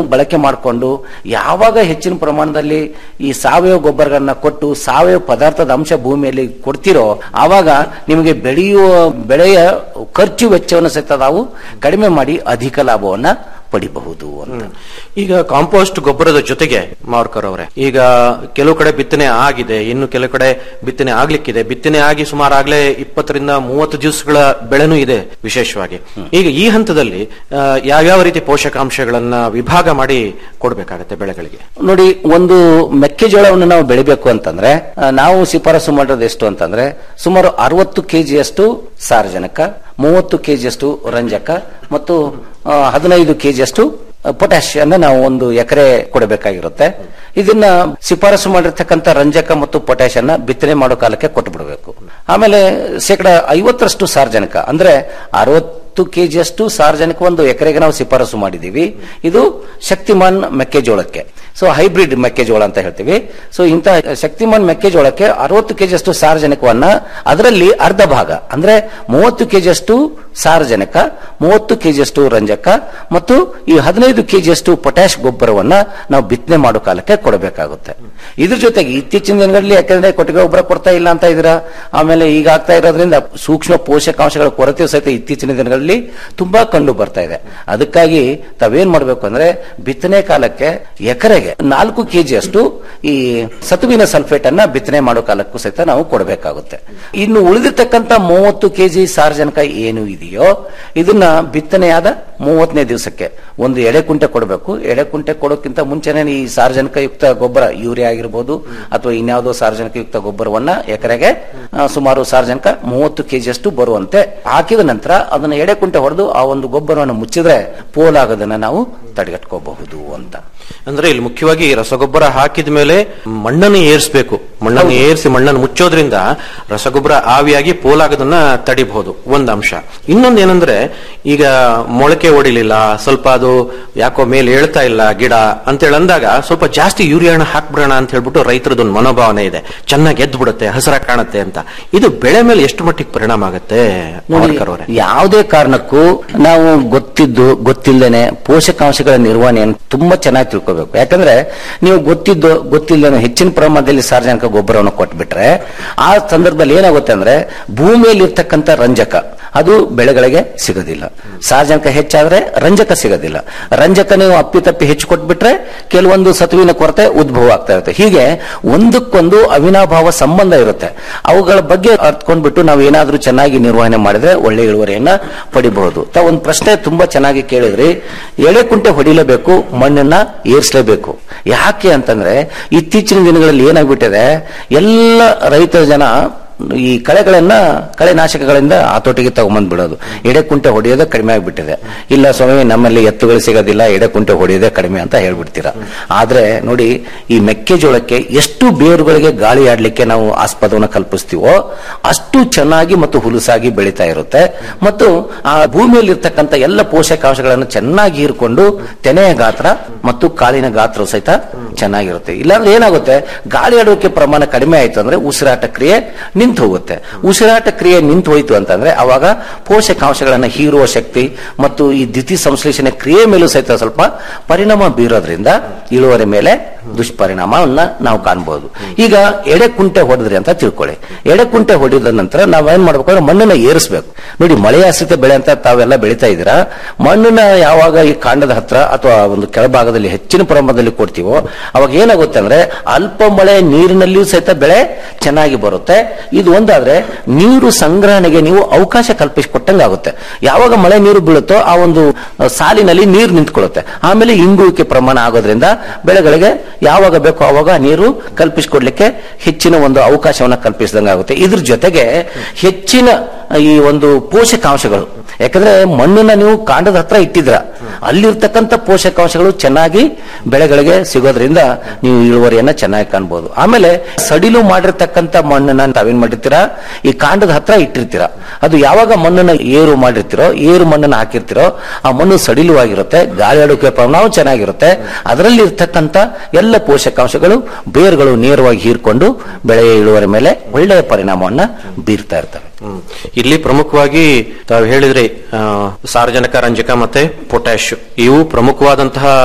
ಬಳಕೆ ಮಾಡಿಕೊಂಡು ಯಾವಾಗ ಹೆಚ್ಚಿನ ಪ್ರಮಾಣದಲ್ಲಿ ಈ ಸಾವಯವ ಗೊಬ್ಬರಗಳನ್ನ ಕೊಟ್ಟು ಸಾವಯವ ಪದಾರ್ಥದ ಅಂಶ ಭೂಮಿಯಲ್ಲಿ ಕೊಡ್ತಿರೋ ಆವಾಗ ನಿಮಗೆ ಬೆಳೆಯುವ ಬೆಳೆಯ ಖರ್ಚು ವೆಚ್ಚವನ್ನು ಸಹಿತ ನಾವು ಕಡಿಮೆ ಮಾಡಿ ಅಧಿಕ ಲಾಭವನ್ನ ಪಡಿಬಹುದು ಅಂತ ಈಗ ಕಾಂಪೋಸ್ಟ್ ಗೊಬ್ಬರದ ಜೊತೆಗೆ ಮಾರ್ಕರ್ ಅವರೇ ಈಗ ಕೆಲವು ಕಡೆ ಬಿತ್ತನೆ ಆಗಿದೆ ಇನ್ನು ಕೆಲವು ಕಡೆ ಬಿತ್ತನೆ ಆಗ್ಲಿಕ್ಕಿದೆ ಬಿತ್ತನೆ ಆಗಿ ಸುಮಾರು ಆಗ್ಲೇ ಇಪ್ಪತ್ತರಿಂದ ಮೂವತ್ತು ದಿವಸಗಳ ಬೆಳೆನೂ ಇದೆ ವಿಶೇಷವಾಗಿ ಈಗ ಈ ಹಂತದಲ್ಲಿ ಆ, ಯಾವ್ಯಾವ ರೀತಿ ಪೋಷಕಾಂಶಗಳನ್ನ ವಿಭಾಗ ಮಾಡಿ ಕೊಡ್ಬೇಕಾಗತ್ತೆ ಬೆಳೆಗಳಿಗೆ ನೋಡಿ ಒಂದು ಮೆಕ್ಕೆಜೋಳವನ್ನು ನಾವು ಬೆಳಿಬೇಕು ಅಂತಂದ್ರೆ ಆ, ನಾವು ಶಿಫಾರಸು ಮಾಡಿರೋದು ಎಷ್ಟು ಅಂತಂದ್ರೆ ಸುಮಾರು ಅರವತ್ತು ಕೆಜಿಯಷ್ಟು ಸಾರಜನಕ ಮೂವತ್ತು ಕೆಜಿಯಷ್ಟು ರಂಜಕ ಮತ್ತು ಆ, ಹದಿನೈದು ಕೆಜಿಯಷ್ಟು ಪೊಟ್ಯಾಷಿಯನ್ನ ನಾವು ಒಂದು ಎಕರೆ ಕೊಡಬೇಕಾಗಿರುತ್ತೆ ಇದನ್ನ ಶಿಫಾರಸು ಮಾಡಿರ್ತಕ್ಕಂಥ ರಂಜಕ ಮತ್ತು ಪೊಟ್ಯಾಷಿಯನ್ನ ಬಿತ್ತನೆ ಮಾಡೋ ಕಾಲಕ್ಕೆ ಕೊಟ್ಟು ಬಿಡಬೇಕು ಆಮೇಲೆ ಶೇಕಡ ಐವತ್ತರಷ್ಟು ಸಾರ್ವಜನಿಕ ಅಂದ್ರೆ ಅರವತ್ತು ಕೆಜಿಯಷ್ಟು ಸಾರ್ವಜನಿಕ ಒಂದು ಎಕರೆಗೆ ನಾವು ಶಿಫಾರಸು ಮಾಡಿದೀವಿ ಇದು ಶಕ್ತಿಮಾನ್ ಮೆಕ್ಕೆಜೋಳಕ್ಕೆ ಸೊ ಹೈಬ್ರಿಡ್ ಮೆಕ್ಕೆಜೋಳ ಅಂತ ಹೇಳ್ತೀವಿ ಸೊ ಇಂಥ ಶಕ್ತಿಮಾನ್ ಮೆಕ್ಕೆಜೋಳಕ್ಕೆ ಅರವತ್ತು ಕೆಜಿಯಷ್ಟು ಸಾರ್ವಜನಿಕವನ್ನ ಅದರಲ್ಲಿ ಅರ್ಧ ಭಾಗ ಅಂದ್ರೆ ಮೂವತ್ತು ಕೆಜಿಯಷ್ಟು ಸಾರಜನಕ ಮೂವತ್ತು ಕೆಜಿಯಷ್ಟು ರಂಜಕ ಮತ್ತು ಈ ಹದಿನೈದು ಕೆಜಿಯಷ್ಟು ಪೊಟ್ಯಾಶ್ ಗೊಬ್ಬರವನ್ನ ನಾವು ಬಿತ್ತನೆ ಮಾಡೋ ಕಾಲಕ್ಕೆ ಕೊಡಬೇಕಾಗುತ್ತೆ ಇದ್ರ ಜೊತೆಗೆ ಇತ್ತೀಚಿನ ದಿನಗಳಲ್ಲಿ ಯಾಕಂದ್ರೆ ಕೊಟ್ಟಿಗೆ ಗೊಬ್ಬರ ಕೊಡ್ತಾ ಇಲ್ಲ ಅಂತ ಇದ್ದೀರಾ ಆಮೇಲೆ ಈಗ ಆಗ್ತಾ ಇರೋದ್ರಿಂದ ಸೂಕ್ಷ್ಮ ಪೋಷಕಾಂಶಗಳ ಕೊರತೆ ಸಹಿತ ಇತ್ತೀಚಿನ ದಿನಗಳಲ್ಲಿ ತುಂಬಾ ಕಂಡು ಬರ್ತಾ ಇದೆ ಅದಕ್ಕಾಗಿ ತಾವೇನ್ ಮಾಡ್ಬೇಕು ಅಂದ್ರೆ ಬಿತ್ತನೆ ಕಾಲಕ್ಕೆ ಎಕರೆಗೆ ನಾಲ್ಕು ಕೆಜಿಯಷ್ಟು ಈ ಸತುವಿನ ಸಲ್ಫೇಟ್ ಅನ್ನ ಬಿತ್ತನೆ ಮಾಡೋ ಕಾಲಕ್ಕೂ ಸಹಿತ ನಾವು ಕೊಡಬೇಕಾಗುತ್ತೆ ಇನ್ನು ಉಳಿದಿರ್ತಕ್ಕಂಥ ಮೂವತ್ತು ಕೆಜಿ ಸಾರ್ವಜನಿಕ ಏನು ಇದೆಯೋ ಇದನ್ನ ಬಿತ್ತನೆಯಾದ ಮೂವತ್ತನೇ ದಿವಸಕ್ಕೆ ಒಂದು ಎಡೆ ಕುಂಟೆ ಕೊಡಬೇಕು ಎಡೆ ಕುಂಟೆ ಕೊಡೋಕ್ಕಿಂತ ಮುಂಚೆನೆ ಈ ಸಾರ್ವಜನಿಕ ಯುಕ್ತ ಗೊಬ್ಬರ ಯೂರಿಯಾ ಆಗಿರ್ಬೋದು ಅಥವಾ ಇನ್ಯಾವುದೋ ಸಾರ್ವಜನಿಕ ಯುಕ್ತ ಗೊಬ್ಬರವನ್ನ ಎಕರೆಗೆ ಆ, ಸುಮಾರು ಸಾರ್ವಜನಿಕ ಮೂವತ್ತು ಕೆಜಿಯಷ್ಟು ಬರುವಂತೆ ಹಾಕಿದ ನಂತರ ಅದನ್ನ ಎಡೆ ಕುಂಟೆ ಹೊಡೆದು ಆ ಒಂದು ಗೊಬ್ಬರವನ್ನು ಮುಚ್ಚಿದ್ರೆ ಪೋಲಾಗೋದನ್ನ ನಾವು ತಡೆಗಟ್ಕೋಬಹುದು ಅಂತ ಅಂದ್ರೆ ಇಲ್ಲಿ ಮುಖ್ಯವಾಗಿ ರಸಗೊಬ್ಬರ ಹಾಕಿದ ಮೇಲೆ ಮಣ್ಣನ್ನು ಏರಿಸಬೇಕು ಮಣ್ಣನ್ನು ಏರಿಸಿ ಮಣ್ಣನ್ನು ಮುಚ್ಚೋದ್ರಿಂದ ರಸಗೊಬ್ಬರ ಆವಿಯಾಗಿ ಪೋಲಾಗೋದನ್ನ ತಡಿಬಹುದು ಒಂದ್ ಅಂಶ ಇನ್ನೊಂದ್ ಏನಂದ್ರೆ ಈಗ ಮೊಳಕೆ ಹೊಡಿಲಿಲ್ಲ ಸ್ವಲ್ಪ ಅದು ಯಾಕೋ ಮೇಲೆ ಹೇಳ್ತಾ ಇಲ್ಲ ಗಿಡ ಅಂತೇಳಿ ಅಂದಾಗ ಸ್ವಲ್ಪ ಜಾಸ್ತಿ ಯೂರಿಯಾನ ಹಾಕ್ಬಿಡೋಣ ಅಂತ ಹೇಳ್ಬಿಟ್ಟು ರೈತರದೊಂದು ಮನೋಭಾವನೆ ಇದೆ ಚೆನ್ನಾಗಿ ಎದ್ದು ಬಿಡುತ್ತೆ ಹಸಿರಾಗಿ ಕಾಣುತ್ತೆ ಅಂತ ಇದು ಬೆಳೆ ಮೇಲೆ ಎಷ್ಟು ಮಟ್ಟಿಗೆ ಪರಿಣಾಮ ಆಗುತ್ತೆ ನೋಡಿ ಮಾರ್ಕರ್ ಅವರೇ ಯಾವುದೇ ಕಾರಣಕ್ಕೂ ನಾವು ಗೊತ್ತಿದ್ದು ಗೊತ್ತಿಲ್ಲದೇನೆ ಪೋಷಕಾಂಶಗಳ ನಿರ್ವಹಣೆಯನ್ನು ತುಂಬಾ ಚೆನ್ನಾಗಿ ತಿಳ್ಕೋಬೇಕು ಯಾಕಂದ್ರೆ ನೀವು ಗೊತ್ತಿದ್ದು ಗೊತ್ತಿಲ್ಲದೇನೆ ಹೆಚ್ಚಿನ ಪ್ರಮಾಣದಲ್ಲಿ ಸಾರ್ವಜನಿಕ ಗೊಬ್ಬರವನ್ನು ಕೊಟ್ಬಿಟ್ರೆ ಆ ಸಂದರ್ಭದಲ್ಲಿ ಏನಾಗುತ್ತೆ ಅಂದ್ರೆ ಭೂಮಿಯಲ್ಲಿ ಇರ್ತಕ್ಕಂಥ ರಂಜಕ ಅದು ಬೆಳೆಗಳಿಗೆ ಸಿಗೋದಿಲ್ಲ ಸಾರ್ವಜನಿಕ ಹೆಚ್ಚಾದ್ರೆ ರಂಜಕ ಸಿಗೋದಿಲ್ಲ ರಂಜಕ ನೀವು ಅಪ್ಪಿತಪ್ಪಿ ಹೆಚ್ಚು ಕೊಟ್ಬಿಟ್ರೆ ಕೆಲವೊಂದು ಸತುವಿನ ಕೊರತೆ ಉದ್ಭವ ಆಗ್ತಾ ಇರುತ್ತೆ ಹೀಗೆ ಒಂದಕ್ಕೊಂದು ಅವಿನಾಭಾವ ಸಂಬಂಧ ಇರುತ್ತೆ ಅವುಗಳ ಬಗ್ಗೆ ಅರ್ಥಕೊಂಡ್ಬಿಟ್ಟು ನಾವು ಏನಾದ್ರೂ ಚೆನ್ನಾಗಿ ನಿರ್ವಹಣೆ ಮಾಡಿದ್ರೆ ಒಳ್ಳೆ ಇಳುವರಿಯನ್ನ ಪಡಿಬಹುದು ತಾವು ಒಂದು ಪ್ರಶ್ನೆ ತುಂಬಾ ಚೆನ್ನಾಗಿ ಕೇಳಿದ್ರಿ ಎಳೆ ಕುಂಟೆ ಹೊಡಿಲೇಬೇಕು ಮಣ್ಣನ್ನ ಏರಿಸಲೇಬೇಕು ಯಾಕೆ ಅಂತಂದ್ರೆ ಇತ್ತೀಚಿನ ದಿನಗಳಲ್ಲಿ ಏನಾಗ್ಬಿಟ್ಟಿದೆ ಎಲ್ಲ ರೈತ ಜನ ಈ ಕಳೆಗಳನ್ನ ಕಳೆ ನಾಶಕಗಳಿಂದ ಹತೋಟಿಗೆ ತಗೊಂಬಂದ್ ಬಿಡೋದು ಎಡೆಕುಂಟೆ ಹೊಡೆಯೋದೇ ಕಡಿಮೆ ಆಗ್ಬಿಟ್ಟಿದೆ ಇಲ್ಲ ಸ್ವಾಮಿ ನಮ್ಮಲ್ಲಿ ಎತ್ತುಗಳು ಸಿಗೋದಿಲ್ಲ ಎಡೆಕುಂಟೆ ಹೊಡೆಯೋದೇ ಕಡಿಮೆ ಅಂತ ಹೇಳ್ಬಿಡ್ತೀರಾ ಆದ್ರೆ ನೋಡಿ ಈ ಮೆಕ್ಕೆಜೋಳಕ್ಕೆ ಎಷ್ಟು ಬೇರುಗಳಿಗೆ ಗಾಳಿ ಆಡ್ಲಿಕ್ಕೆ ನಾವು ಆಸ್ಪದವನ್ನು ಕಲ್ಪಿಸ್ತೀವೋ ಅಷ್ಟು ಚೆನ್ನಾಗಿ ಮತ್ತು ಹುಲುಸಾಗಿ ಬೆಳೀತಾ ಇರುತ್ತೆ ಮತ್ತು ಆ ಭೂಮಿಯಲ್ಲಿ ಇರ್ತಕ್ಕಂಥ ಎಲ್ಲ ಪೋಷಕಾಂಶಗಳನ್ನು ಚೆನ್ನಾಗಿ ಹೀರ್ಕೊಂಡು ತೆನೆಯ ಗಾತ್ರ ಮತ್ತು ಕಾಳಿನ ಗಾತ್ರ ಸಹಿತ ಚೆನ್ನಾಗಿರುತ್ತೆ ಇಲ್ಲಾಂದ್ರೆ ಏನಾಗುತ್ತೆ ಗಾಳಿ ಆಡೋಕೆ ಪ್ರಮಾಣ ಕಡಿಮೆ ಆಯ್ತು ಅಂದ್ರೆ ಉಸಿರಾಟ ಕ್ರಿಯೆ ನಿಂತು ಹೋಗುತ್ತೆ ಉಸಿರಾಟ ಕ್ರಿಯೆ ನಿಂತು ಹೋಯ್ತು ಅಂತಂದ್ರೆ ಅವಾಗ ಪೋಷಕಾಂಶಗಳನ್ನ ಹೀರುವ ಶಕ್ತಿ ಮತ್ತು ಈ ದ್ವಿತೀಯ ಸಂಶ್ಲೇಷಣೆ ಕ್ರಿಯೆ ಮೇಲೂ ಸಹಿತ ಸ್ವಲ್ಪ ಪರಿಣಾಮ ಬೀರೋದ್ರಿಂದ ಇಳುವರಿ ಮೇಲೆ ದುಷ್ಪರಿಣಾಮವನ್ನ ನಾವು ಕಾಣಬಹುದು ಈಗ ಎಡೆ ಕುಂಟೆ ಹೊಡೆದ್ರಿ ಅಂತ ತಿಳ್ಕೊಳ್ಳಿ ಎಡೆ ಕುಂಟೆ ಹೊಡೆದ ನಂತರ ನಾವೇನ್ ಮಾಡ್ಬೇಕು ಅಂದ್ರೆ ಮಣ್ಣನ್ನ ಏರಿಸಬೇಕು ನೋಡಿ ಮಳೆ ಆಶ್ರಿತ ಬೆಳೆ ಅಂತ ತಾವೆಲ್ಲ ಬೆಳಿತಾ ಇದ್ದೀರಾ ಮಣ್ಣನ್ನ ಯಾವಾಗ ಈ ಕಾಂಡದ ಹತ್ರ ಅಥವಾ ಒಂದು ಕೆಳಭಾಗದಲ್ಲಿ ಹೆಚ್ಚಿನ ಪ್ರಮಾಣದಲ್ಲಿ ಕೊಡ್ತೀವೋ ಅವಾಗ ಏನಾಗುತ್ತೆ ಅಂದ್ರೆ ಅಲ್ಪ ಮಳೆ ನೀರಿನಲ್ಲಿಯೂ ಸಹಿತ ಬೆಳೆ ಚೆನ್ನಾಗಿ ಬರುತ್ತೆ ಇದು ಒಂದಾದ್ರೆ ನೀರು ಸಂಗ್ರಹಣೆಗೆ ನೀವು ಅವಕಾಶ ಕಲ್ಪಿಸಿಕೊಟ್ಟಂಗಾಗುತ್ತೆ ಯಾವಾಗ ಮಳೆ ನೀರು ಬೀಳುತ್ತೋ ಆ ಒಂದು ಅಹ್, ಸಾಲಿನಲ್ಲಿ ನೀರು ನಿಂತ್ಕೊಳ್ಳುತ್ತೆ ಆಮೇಲೆ ಇಂಗುವಿಕೆ ಪ್ರಮಾಣ ಆಗೋದ್ರಿಂದ ಬೆಳೆಗಳಿಗೆ ಯಾವಾಗ ಬೇಕೋ ಆವಾಗ ನೀರು ಕಲ್ಪಿಸಿಕೊಡ್ಲಿಕ್ಕೆ ಹೆಚ್ಚಿನ ಒಂದು ಅವಕಾಶವನ್ನ ಕಲ್ಪಿಸಿದಂಗಾಗುತ್ತೆ ಇದ್ರ ಜೊತೆಗೆ ಹೆಚ್ಚಿನ ಈ ಒಂದು ಪೋಷಕಾಂಶಗಳು ಯಾಕಂದ್ರೆ ಮಣ್ಣನ್ನ ನೀವು ಕಾಂಡದ ಹತ್ರ ಇಟ್ಟಿದ್ರ ಅಲ್ಲಿರ್ತಕ್ಕಂಥ ಪೋಷಕಾಂಶಗಳು ಚೆನ್ನಾಗಿ ಬೆಳೆಗಳಿಗೆ ಸಿಗೋದ್ರಿಂದ ನೀವು ಇಳುವರಿಯನ್ನ ಚೆನ್ನಾಗಿ ಕಾಣ್ಬೋದು ಆಮೇಲೆ ಸಡಿಲು ಮಾಡಿರ್ತಕ್ಕಂಥ ಮಣ್ಣನ್ನ ತಾವೇನ್ ಮಾಡಿರ್ತೀರಾ ಈ ಕಾಂಡದ ಹತ್ರ ಇಟ್ಟಿರ್ತೀರಾ ಅದು ಯಾವಾಗ ಮಣ್ಣನ್ನ ಏರು ಮಾಡಿರ್ತೀರೋ ಏರು ಮಣ್ಣನ್ನ ಹಾಕಿರ್ತೀರೋ ಆ ಮಣ್ಣು ಸಡಿಲವಾಗಿರುತ್ತೆ ಗಾಳಿ ಆಡೋಕೆ ಪ್ರಮಾಣ ಚೆನ್ನಾಗಿರುತ್ತೆ ಅದರಲ್ಲಿ ಇರ್ತಕ್ಕಂಥ ಎಲ್ಲ ಪೋಷಕಾಂಶಗಳು ಬೇರುಗಳು ನೇರವಾಗಿ ಹೀರ್ಕೊಂಡು ಬೆಳೆಯ ಇಳುವರಿ ಮೇಲೆ ಒಳ್ಳೆಯ ಪರಿಣಾಮವನ್ನ ಬೀರ್ತಾ ಇರ್ತವೆ ಹ್ಮ್. ಇಲ್ಲಿ ಪ್ರಮುಖವಾಗಿ ತಾವು ಹೇಳಿದ್ರಿ ಆ, ಸಾರಜನಕ ರಂಜಕ ಮತ್ತೆ ಪೊಟ್ಯಾಶ್ ಇವು ಪ್ರಮುಖವಾದಂತಹ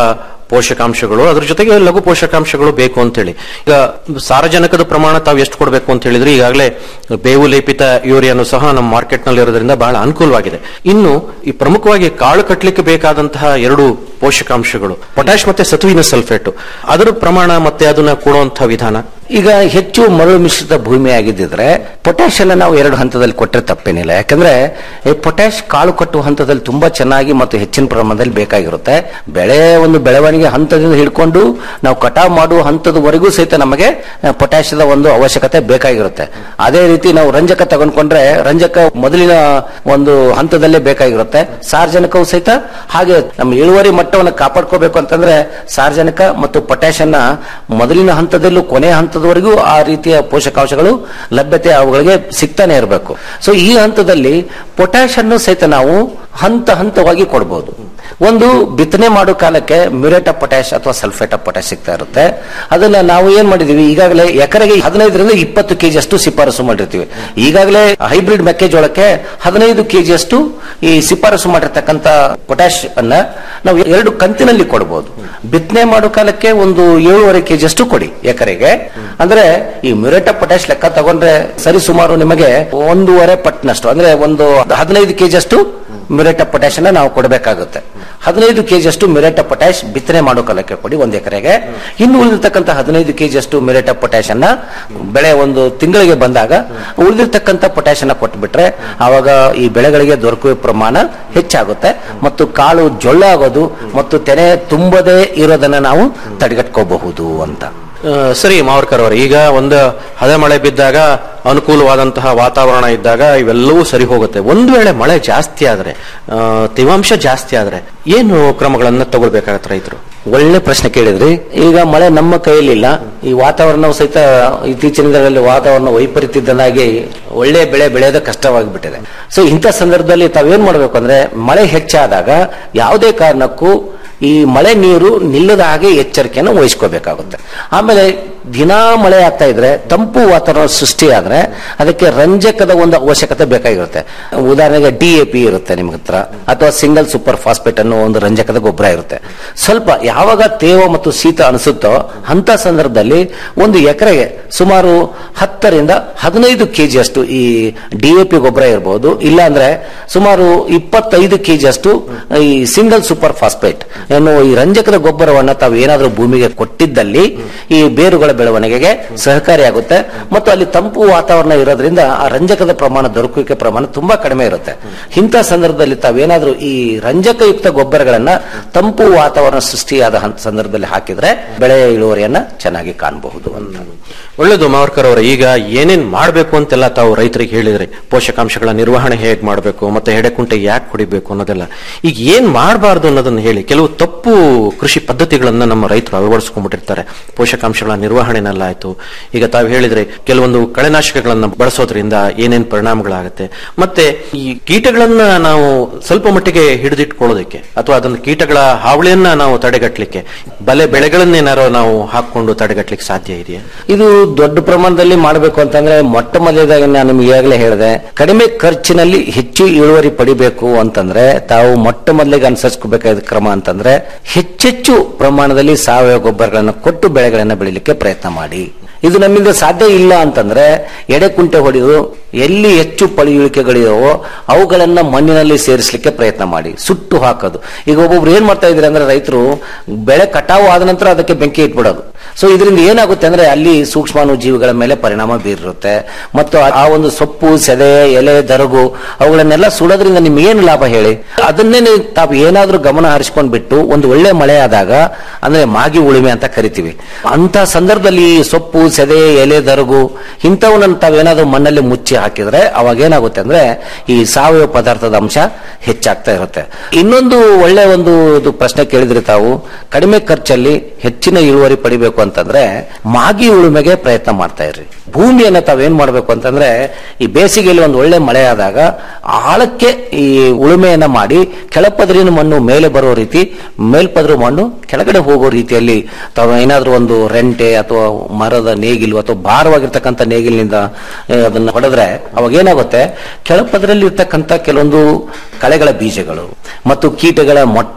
ಪೋಷಕಾಂಶಗಳು ಅದ್ರ ಜೊತೆಗೆ ಲಘು ಪೋಷಕಾಂಶಗಳು ಬೇಕು ಅಂತ ಹೇಳಿ ಈಗ ಸಾರಜನಕದ ಪ್ರಮಾಣ ತಾವು ಎಷ್ಟು ಕೊಡಬೇಕು ಅಂತ ಹೇಳಿದ್ರೆ ಈಗಾಗಲೇ ಬೇವು ಲೇಪಿತ ಯೂರಿಯಾನು ಸಹ ನಮ್ಮ ಮಾರ್ಕೆಟ್ ನಲ್ಲಿ ಇರೋದ್ರಿಂದ ಬಹಳ ಅನುಕೂಲವಾಗಿದೆ ಇನ್ನು ಈ ಪ್ರಮುಖವಾಗಿ ಕಾಳು ಕಟ್ಟಲಿಕ್ಕೆ ಬೇಕಾದಂತಹ ಎರಡು ಪೋಷಕಾಂಶಗಳು ಪೊಟ್ಯಾಶ್ ಮತ್ತೆ ಸತುವಿನ ಸಲ್ಫೇಟ್ ಅದರ ಪ್ರಮಾಣ ಮತ್ತೆ ಅದನ್ನ ಕೊಡುವಂತಹ ವಿಧಾನ ಈಗ ಹೆಚ್ಚು ಮರಳು ಮಿಶ್ರಿತ ಭೂಮಿ ಆಗಿದ್ದಿದ್ರೆ ಪೊಟ್ಯಾಶ್ ಅನ್ನ ನಾವು ಎರಡು ಹಂತದಲ್ಲಿ ಕೊಟ್ಟರೆ ತಪ್ಪೇನಿಲ್ಲ ಯಾಕಂದ್ರೆ ಈ ಪೊಟ್ಯಾಶ್ ಕಾಳು ಕಟ್ಟುವ ಹಂತದಲ್ಲಿ ತುಂಬಾ ಚೆನ್ನಾಗಿ ಮತ್ತು ಹೆಚ್ಚಿನ ಪ್ರಮಾಣದಲ್ಲಿ ಬೇಕಾಗಿರುತ್ತೆ ಬೆಳೆ ಒಂದು ಬೆಳವಣಿಗೆ ಹಂತದಿಂದ ಹಿಡ್ಕೊಂಡು ನಾವು ಕಟಾವ್ ಮಾಡುವ ಹಂತದವರೆಗೂ ಸಹಿತ ನಮಗೆ ಪೊಟ್ಯಾಶದ ಒಂದು ಅವಶ್ಯಕತೆ ಬೇಕಾಗಿರುತ್ತೆ ಅದೇ ರೀತಿ ನಾವು ರಂಜಕ ತಗೊಂಡ್ಕೊಂಡ್ರೆ ರಂಜಕ ಮೊದಲಿನ ಒಂದು ಹಂತದಲ್ಲೇ ಬೇಕಾಗಿರುತ್ತೆ ಸಾರ್ವಜನಿಕವು ಸಹಿತ ಹಾಗೆ ನಮ್ಮ ಇಳುವರಿ ಮಟ್ಟವನ್ನು ಕಾಪಾಡ್ಕೋಬೇಕು ಅಂತಂದ್ರೆ ಸಾರ್ವಜನಿಕ ಮತ್ತು ಪೊಟ್ಯಾಶ್ ಅನ್ನ ಮೊದಲಿನ ಹಂತದಲ್ಲೂ ಕೊನೆಯ ಹಂತದವರೆಗೂ ಆ ರೀತಿಯ ಪೋಷಕಾಂಶಗಳು ಲಭ್ಯತೆ ಅವುಗಳಿಗೆ ಸಿಗ್ತಾನೆ ಇರಬೇಕು ಸೊ ಈ ಹಂತದಲ್ಲಿ ಪೊಟ್ಯಾಶ್ ಅನ್ನು ಸಹಿತ ನಾವು ಹಂತ ಹಂತವಾಗಿ ಕೊಡಬಹುದು ಒಂದು ಬಿತ್ತನೆ ಮಾಡೋ ಕಾಲಕ್ಕೆ ಮ್ಯೂರೇಟ್ ಆಫ್ ಪೊಟ್ಯಾಶ್ ಅಥವಾ ಸಲ್ಫೇಟ್ ಆಫ್ ಪೊಟ್ಯಾಶ್ ಸಿಗ್ತಾ ಇರುತ್ತೆ ಅದನ್ನ ನಾವು ಏನ್ ಮಾಡಿದೀವಿ ಈಗಾಗಲೇ ಎಕರೆಗೆ ಹದಿನೈದರಿಂದ ಇಪ್ಪತ್ತು ಕೆಜಿ ಅಷ್ಟು ಶಿಫಾರಸು ಮಾಡಿರ್ತೀವಿ ಈಗಾಗಲೇ ಹೈಬ್ರಿಡ್ ಮೆಕ್ಕೆಜೋಳಕ್ಕೆ ಹದಿನೈದು ಕೆಜಿ ಅಷ್ಟು ಈ ಶಿಫಾರಸು ಮಾಡಿರ್ತಕ್ಕಂಥ ಪೊಟ್ಯಾಶ್ ಅನ್ನ ನಾವು ಎರಡು ಕಂತಿನಲ್ಲಿ ಕೊಡಬಹುದು ಬಿತ್ತನೆ ಮಾಡೋ ಕಾಲಕ್ಕೆ ಒಂದು ಏಳುವರೆ ಕೆಜಿ ಅಷ್ಟು ಕೊಡಿ ಎಕರೆಗೆ ಅಂದ್ರೆ ಈ ಮ್ಯೂರೇಟ್ ಆಫ್ ಪೊಟ್ಯಾಶ್ ಲೆಕ್ಕ ತಗೊಂಡ್ರೆ ಸರಿ ಸುಮಾರು ನಿಮಗೆ ಒಂದೂವರೆ ಪಟ್ನಷ್ಟು ಅಂದ್ರೆ ಒಂದು ಹದಿನೈದು ಕೆಜಿ ಅಷ್ಟು ಮ್ಯೂರೇಟ್ ಆಫ್ ಪೊಟ್ಯಾಶ್ ಅನ್ನ ನಾವು ಕೊಡಬೇಕಾಗುತ್ತೆ ಹದಿನೈದು ಕೆಜಿ ಅಷ್ಟು ಮ್ಯೂರೇಟ್ ಆಫ್ ಪೊಟ್ಯಾಶ್ ಬಿತ್ತನೆ ಮಾಡೋ ಕಾಲಕ್ಕೆ ಕೊಡಿ ಒಂದು ಎಕರೆಗೆ ಇನ್ನು ಉಳಿದಿರ್ತಕ್ಕಂಥ ಹದಿನೈದು ಕೆಜಿ ಅಷ್ಟು ಮ್ಯೂರೇಟ್ ಆಫ್ ಪೊಟ್ಯಾಶ್ ಅನ್ನ ಬೆಳೆ ಒಂದು ತಿಂಗಳಿಗೆ ಬಂದಾಗ ಉಳಿದಿರ್ತಕ್ಕಂಥ ಪೊಟ್ಯಾಶ್ ಅನ್ನ ಕೊಟ್ಬಿಟ್ರೆ ಆವಾಗ ಈ ಬೆಳೆಗಳಿಗೆ ದೊರಕುವ ಪ್ರಮಾಣ ಹೆಚ್ಚಾಗುತ್ತೆ ಮತ್ತು ಕಾಳು ಜೊಳ್ಳಾಗೋದು ಮತ್ತು ತೆನೆ ತುಂಬದೇ ಇರೋದನ್ನ ನಾವು ತಡೆಗಟ್ಕೋಬಹುದು ಅಂತ ಆ, ಸರಿ ಮಾವರ್ಕರ್ ಅವರೇ ಈಗ ಒಂದು ಹದೆ ಮಳೆ ಬಿದ್ದಾಗ ಅನುಕೂಲವಾದಂತಹ ವಾತಾವರಣ ಇದ್ದಾಗ ಇವೆಲ್ಲವೂ ಸರಿ ಹೋಗುತ್ತೆ ಒಂದು ವೇಳೆ ಮಳೆ ಜಾಸ್ತಿ ಆದ್ರೆ ಆ, ತೇವಾಂಶ ಜಾಸ್ತಿ ಆದ್ರೆ ಏನು ಕ್ರಮಗಳನ್ನ ತಗೊಳ್ಬೇಕಾಗತ್ತೆ ರೈತರು ಒಳ್ಳೆ ಪ್ರಶ್ನೆ ಕೇಳಿದ್ರಿ ಈಗ ಮಳೆ ನಮ್ಮ ಕೈಯಲ್ಲಿಲ್ಲ ಈ ವಾತಾವರಣವು ಸಹಿತ ಇತ್ತೀಚಿನ ದಿನಗಳಲ್ಲಿ ವಾತಾವರಣ ವೈಪರೀತ್ಯದಿಂದಾಗಿ ಒಳ್ಳೆ ಬೆಳೆ ಬೆಳೆಯೋದು ಕಷ್ಟವಾಗಿಬಿಟ್ಟಿದೆ ಸೊ ಇಂಥ ಸಂದರ್ಭದಲ್ಲಿ ತಾವೇನ್ ಮಾಡ್ಬೇಕು ಅಂದ್ರೆ ಮಳೆ ಹೆಚ್ಚಾದಾಗ ಯಾವುದೇ ಕಾರಣಕ್ಕೂ ಈ ಮಳೆ ನೀರು ನಿಲ್ಲದ ಹಾಗೆ ಎಚ್ಚರಿಕೆಯನ್ನು ವಹಿಸ್ಕೋಬೇಕಾಗುತ್ತೆ ಆಮೇಲೆ ದಿನಾ ಮಳೆ ಆಗ್ತಾ ಇದ್ರೆ ತಂಪು ವಾತಾವರಣ ಸೃಷ್ಟಿಯಾದ್ರೆ ಅದಕ್ಕೆ ರಂಜಕದ ಒಂದು ಅವಶ್ಯಕತೆ ಬೇಕಾಗಿರುತ್ತೆ ಉದಾಹರಣೆಗೆ ಡಿ ಎ ಪಿ ಇರುತ್ತೆ ನಿಮ್ಗೆ ಹತ್ರ ಅಥವಾ ಸಿಂಗಲ್ ಸೂಪರ್ ಫಾಸ್ಫೇಟ್ ಅನ್ನೋ ಒಂದು ರಂಜಕದ ಗೊಬ್ಬರ ಇರುತ್ತೆ ಸ್ವಲ್ಪ ಯಾವಾಗ ತೇವ ಮತ್ತು ಶೀತ ಅನಿಸುತ್ತೋ ಅಂತ ಸಂದರ್ಭದಲ್ಲಿ ಒಂದು ಎಕರೆಗೆ ಸುಮಾರು ಹತ್ತರಿಂದ ಹದಿನೈದು ಕೆಜಿ ಅಷ್ಟು ಈ ಡಿ ಎ ಪಿ ಗೊಬ್ಬರ ಇರಬಹುದು ಇಲ್ಲ ಅಂದ್ರೆ ಸುಮಾರು ಇಪ್ಪತ್ತೈದು ಕೆಜಿ ಅಷ್ಟು ಈ ಸಿಂಗಲ್ ಸೂಪರ್ ಫಾಸ್ಫೇಟ್ ಎನ್ನುವ ಈ ರಂಜಕದ ಗೊಬ್ಬರವನ್ನ ತಾವು ಏನಾದರೂ ಭೂಮಿಗೆ ಕೊಟ್ಟಿದ್ದಲ್ಲಿ ಈ ಬೇರುಗಳ ಬೆಳವಣಿಗೆಗೆ ಸಹಕಾರಿಯಾಗುತ್ತೆ ಮತ್ತು ಅಲ್ಲಿ ತಂಪು ವಾತಾವರಣ ಇರೋದ್ರಿಂದ ಆ ರಂಜಕದ ಪ್ರಮಾಣ ದೊರಕುವಿಕೆ ಪ್ರಮಾಣ ತುಂಬಾ ಕಡಿಮೆ ಇರುತ್ತೆ ಇಂಥ ಸಂದರ್ಭದಲ್ಲಿ ತಾವೇನಾದ್ರೂ ಈ ರಂಜಕಯುಕ್ತ ಗೊಬ್ಬರಗಳನ್ನ ತಂಪು ವಾತಾವರಣ ಸೃಷ್ಟಿಯಾದ ಹಂತ ಸಂದರ್ಭದಲ್ಲಿ ಹಾಕಿದ್ರೆ ಬೆಳೆಯ ಇಳುವರಿಯನ್ನ ಚೆನ್ನಾಗಿ ಕಾಣಬಹುದು ಅಂತ ಒಳ್ಳೇದು ಮಾವರ್ಕರ್ ಅವರೇ ಈಗ ಏನೇನ್ ಮಾಡಬೇಕು ಅಂತೆಲ್ಲ ತಾವು ರೈತರಿಗೆ ಹೇಳಿದ್ರಿ ಪೋಷಕಾಂಶಗಳ ನಿರ್ವಹಣೆ ಹೇಗ್ ಮಾಡಬೇಕು ಮತ್ತೆ ಹೆಡೆಕುಂಟೆ ಯಾಕೆ ಕುಡಿಬೇಕು ಅನ್ನೋದೆಲ್ಲ ಈಗ ಏನ್ ಮಾಡಬಾರ್ದು ಅನ್ನೋದನ್ನ ಹೇಳಿ ಕೆಲವು ತಪ್ಪು ಕೃಷಿ ಪದ್ಧತಿಗಳನ್ನ ನಮ್ಮ ರೈತರು ಅಳವಡಿಸ್ಕೊಂಡ್ಬಿಟ್ಟಿರ್ತಾರೆ ಪೋಷಕಾಂಶಗಳ ನಿರ್ವಹಣೆನಲ್ಲಾಯ್ತು ಈಗ ತಾವು ಹೇಳಿದ್ರೆ ಕೆಲವೊಂದು ಕಳೆನಾಶಕಗಳನ್ನ ಬಳಸೋದ್ರಿಂದ ಏನೇನ್ ಪರಿಣಾಮಗಳಾಗುತ್ತೆ ಮತ್ತೆ ಈ ಕೀಟಗಳನ್ನ ನಾವು ಸ್ವಲ್ಪ ಮಟ್ಟಿಗೆ ಹಿಡಿದಿಟ್ಕೊಳ್ಳೋದಕ್ಕೆ ಅಥವಾ ಅದನ್ನ ಕೀಟಗಳ ಹಾವಳಿಯನ್ನ ನಾವು ತಡೆಗಟ್ಟಲಿಕ್ಕೆ ಬಲೆ ಬೆಳೆಗಳನ್ನೇನಾರೋ ನಾವು ಹಾಕೊಂಡು ತಡೆಗಟ್ಟಲಿಕ್ಕೆ ಸಾಧ್ಯ ಇದೆಯಾ ಇದು ದೊಡ್ಡ ಪ್ರಮಾಣದಲ್ಲಿ ಮಾಡಬೇಕು ಅಂತಂದ್ರೆ ಮೊಟ್ಟ ಮೊದಲದಾಗಿ ನಾನು ನಿಮ್ಗೆ ಈಗಾಗಲೇ ಹೇಳಿದೆ ಕಡಿಮೆ ಖರ್ಚಿನಲ್ಲಿ ಹೆಚ್ಚು ಇಳುವರಿ ಪಡಿಬೇಕು ಅಂತಂದ್ರೆ ತಾವು ಮೊಟ್ಟ ಮೊದಲಿಗೆ ಅನುಸರಿಸಬೇಕಾದ ಕ್ರಮ ಅಂತಂದ್ರೆ ಹೆಚ್ಚೆಚ್ಚು ಪ್ರಮಾಣದಲ್ಲಿ ಸಾವಯವ ಗೊಬ್ಬರಗಳನ್ನು ಕೊಟ್ಟು ಬೆಳೆಗಳನ್ನ ಬೆಳಿಲಿಕ್ಕೆ ಪ್ರಯತ್ನ ಮಾಡಿ ಇದು ನಮ್ಮಿಂದ ಸಾಧ್ಯ ಇಲ್ಲ ಅಂತಂದ್ರೆ ಎಡೆಕುಂಟೆ ಹೊಡೆದು ಎಲ್ಲಿ ಹೆಚ್ಚು ಪಳಿಯುಳಿಕೆಗಳಿದಾವೋ ಅವುಗಳನ್ನ ಮಣ್ಣಿನಲ್ಲಿ ಸೇರಿಸಲಿಕ್ಕೆ ಪ್ರಯತ್ನ ಮಾಡಿ ಸುಟ್ಟು ಹಾಕೋದು ಈಗ ಒಬ್ಬೊಬ್ರು ಏನ್ ಮಾಡ್ತಾ ಇದ್ರೆ ಅಂದ್ರೆ ರೈತರು ಬೆಳೆ ಕಟಾವು ಆದ ನಂತರ ಅದಕ್ಕೆ ಬೆಂಕಿ ಇಟ್ಬಿಡೋದು ಸೊ ಇದರಿಂದ ಏನಾಗುತ್ತೆ ಅಂದ್ರೆ ಅಲ್ಲಿ ಸೂಕ್ಷ್ಮಾಣು ಜೀವಿಗಳ ಮೇಲೆ ಪರಿಣಾಮ ಬೀರಿರುತ್ತೆ ಮತ್ತು ಆ- ಆ ಒಂದು ಸೊಪ್ಪು ಸೆದೆ ಎಲೆ ದರಗು ಅವುಗಳನ್ನೆಲ್ಲ ಸುಡೋದ್ರಿಂದ ನಿಮ್ಗೇನು ಲಾಭ ಹೇಳಿ ಅದನ್ನೇ ನೀವು ತಾವು ಏನಾದ್ರೂ ಗಮನ ಹರಿಸ್ಕೊಂಡ್ ಬಿಟ್ಟು ಒಂದು ಒಳ್ಳೆ ಮಳೆ ಆದಾಗ ಅಂದ್ರೆ ಮಾಗಿ ಉಳುಮೆ ಅಂತ ಕರಿತೀವಿ ಅಂತ ಸಂದರ್ಭದಲ್ಲಿ ಈ ಸೊಪ್ಪು ಸೆದೆ ಎಲೆ ದರಗು ಇಂಥವನ್ನ ತಾವೇನಾದ್ರೂ ಮಣ್ಣಲ್ಲಿ ಮುಚ್ಚಿ ಹಾಕಿದ್ರೆ ಅವಾಗ ಏನಾಗುತ್ತೆ ಅಂದ್ರೆ ಈ ಸಾವಯವ ಪದಾರ್ಥದ ಅಂಶ ಹೆಚ್ಚಾಗ್ತಾ ಇರುತ್ತೆ ಇನ್ನೊಂದು ಒಳ್ಳೆ ಒಂದು ಇದು ಪ್ರಶ್ನೆ ಕೇಳಿದ್ರಿ ತಾವು ಕಡಿಮೆ ಖರ್ಚಲ್ಲಿ ಹೆಚ್ಚಿನ ಇಳುವರಿ ಪಡಿಬೇಕು ಅಂತಂದ್ರೆ ಮಾಗಿ ಉಳುಮೆಗೆ ಪ್ರಯತ್ನ ಮಾಡ್ತಾ ಇರ್ರಿ ಭೂಮಿಯನ್ನ ತಾವೇನ್ ಮಾಡ್ಬೇಕು ಅಂತಂದ್ರೆ ಈ ಬೇಸಿಗೆಯಲ್ಲಿ ಒಂದು ಒಳ್ಳೆ ಮಳೆ ಆದಾಗ ಆಳಕ್ಕೆ ಈ ಉಳುಮೆಯನ್ನ ಮಾಡಿ ಕೆಳಪದರಿನ ಮಣ್ಣು ಮೇಲೆ ಬರೋ ರೀತಿ ಮೇಲ್ಪದ್ರ ಮಣ್ಣು ಕೆಳಗಡೆ ಹೋಗೋ ರೀತಿಯಲ್ಲಿ ತಾವು ಏನಾದ್ರೂ ಒಂದು ರೆಂಟೆ ಅಥವಾ ಮರದ ನೇಗಿಲು ಅಥವಾ ಭಾರವಾಗಿರ್ತಕ್ಕಂಥ ನೇಗಿಲಿನಿಂದ ಆ, ಅದನ್ನ ಹೊಡೆದ್ರೆ ಅವಾಗ ಏನಾಗುತ್ತೆ ಕೆಳಪದರಲ್ಲಿ ಇರ್ತಕ್ಕಂಥ ಕೆಲವೊಂದು ಕಳೆಗಳ ಬೀಜಗಳು ಮತ್ತು ಕೀಟಗಳ ಮೊಟ್ಟೆ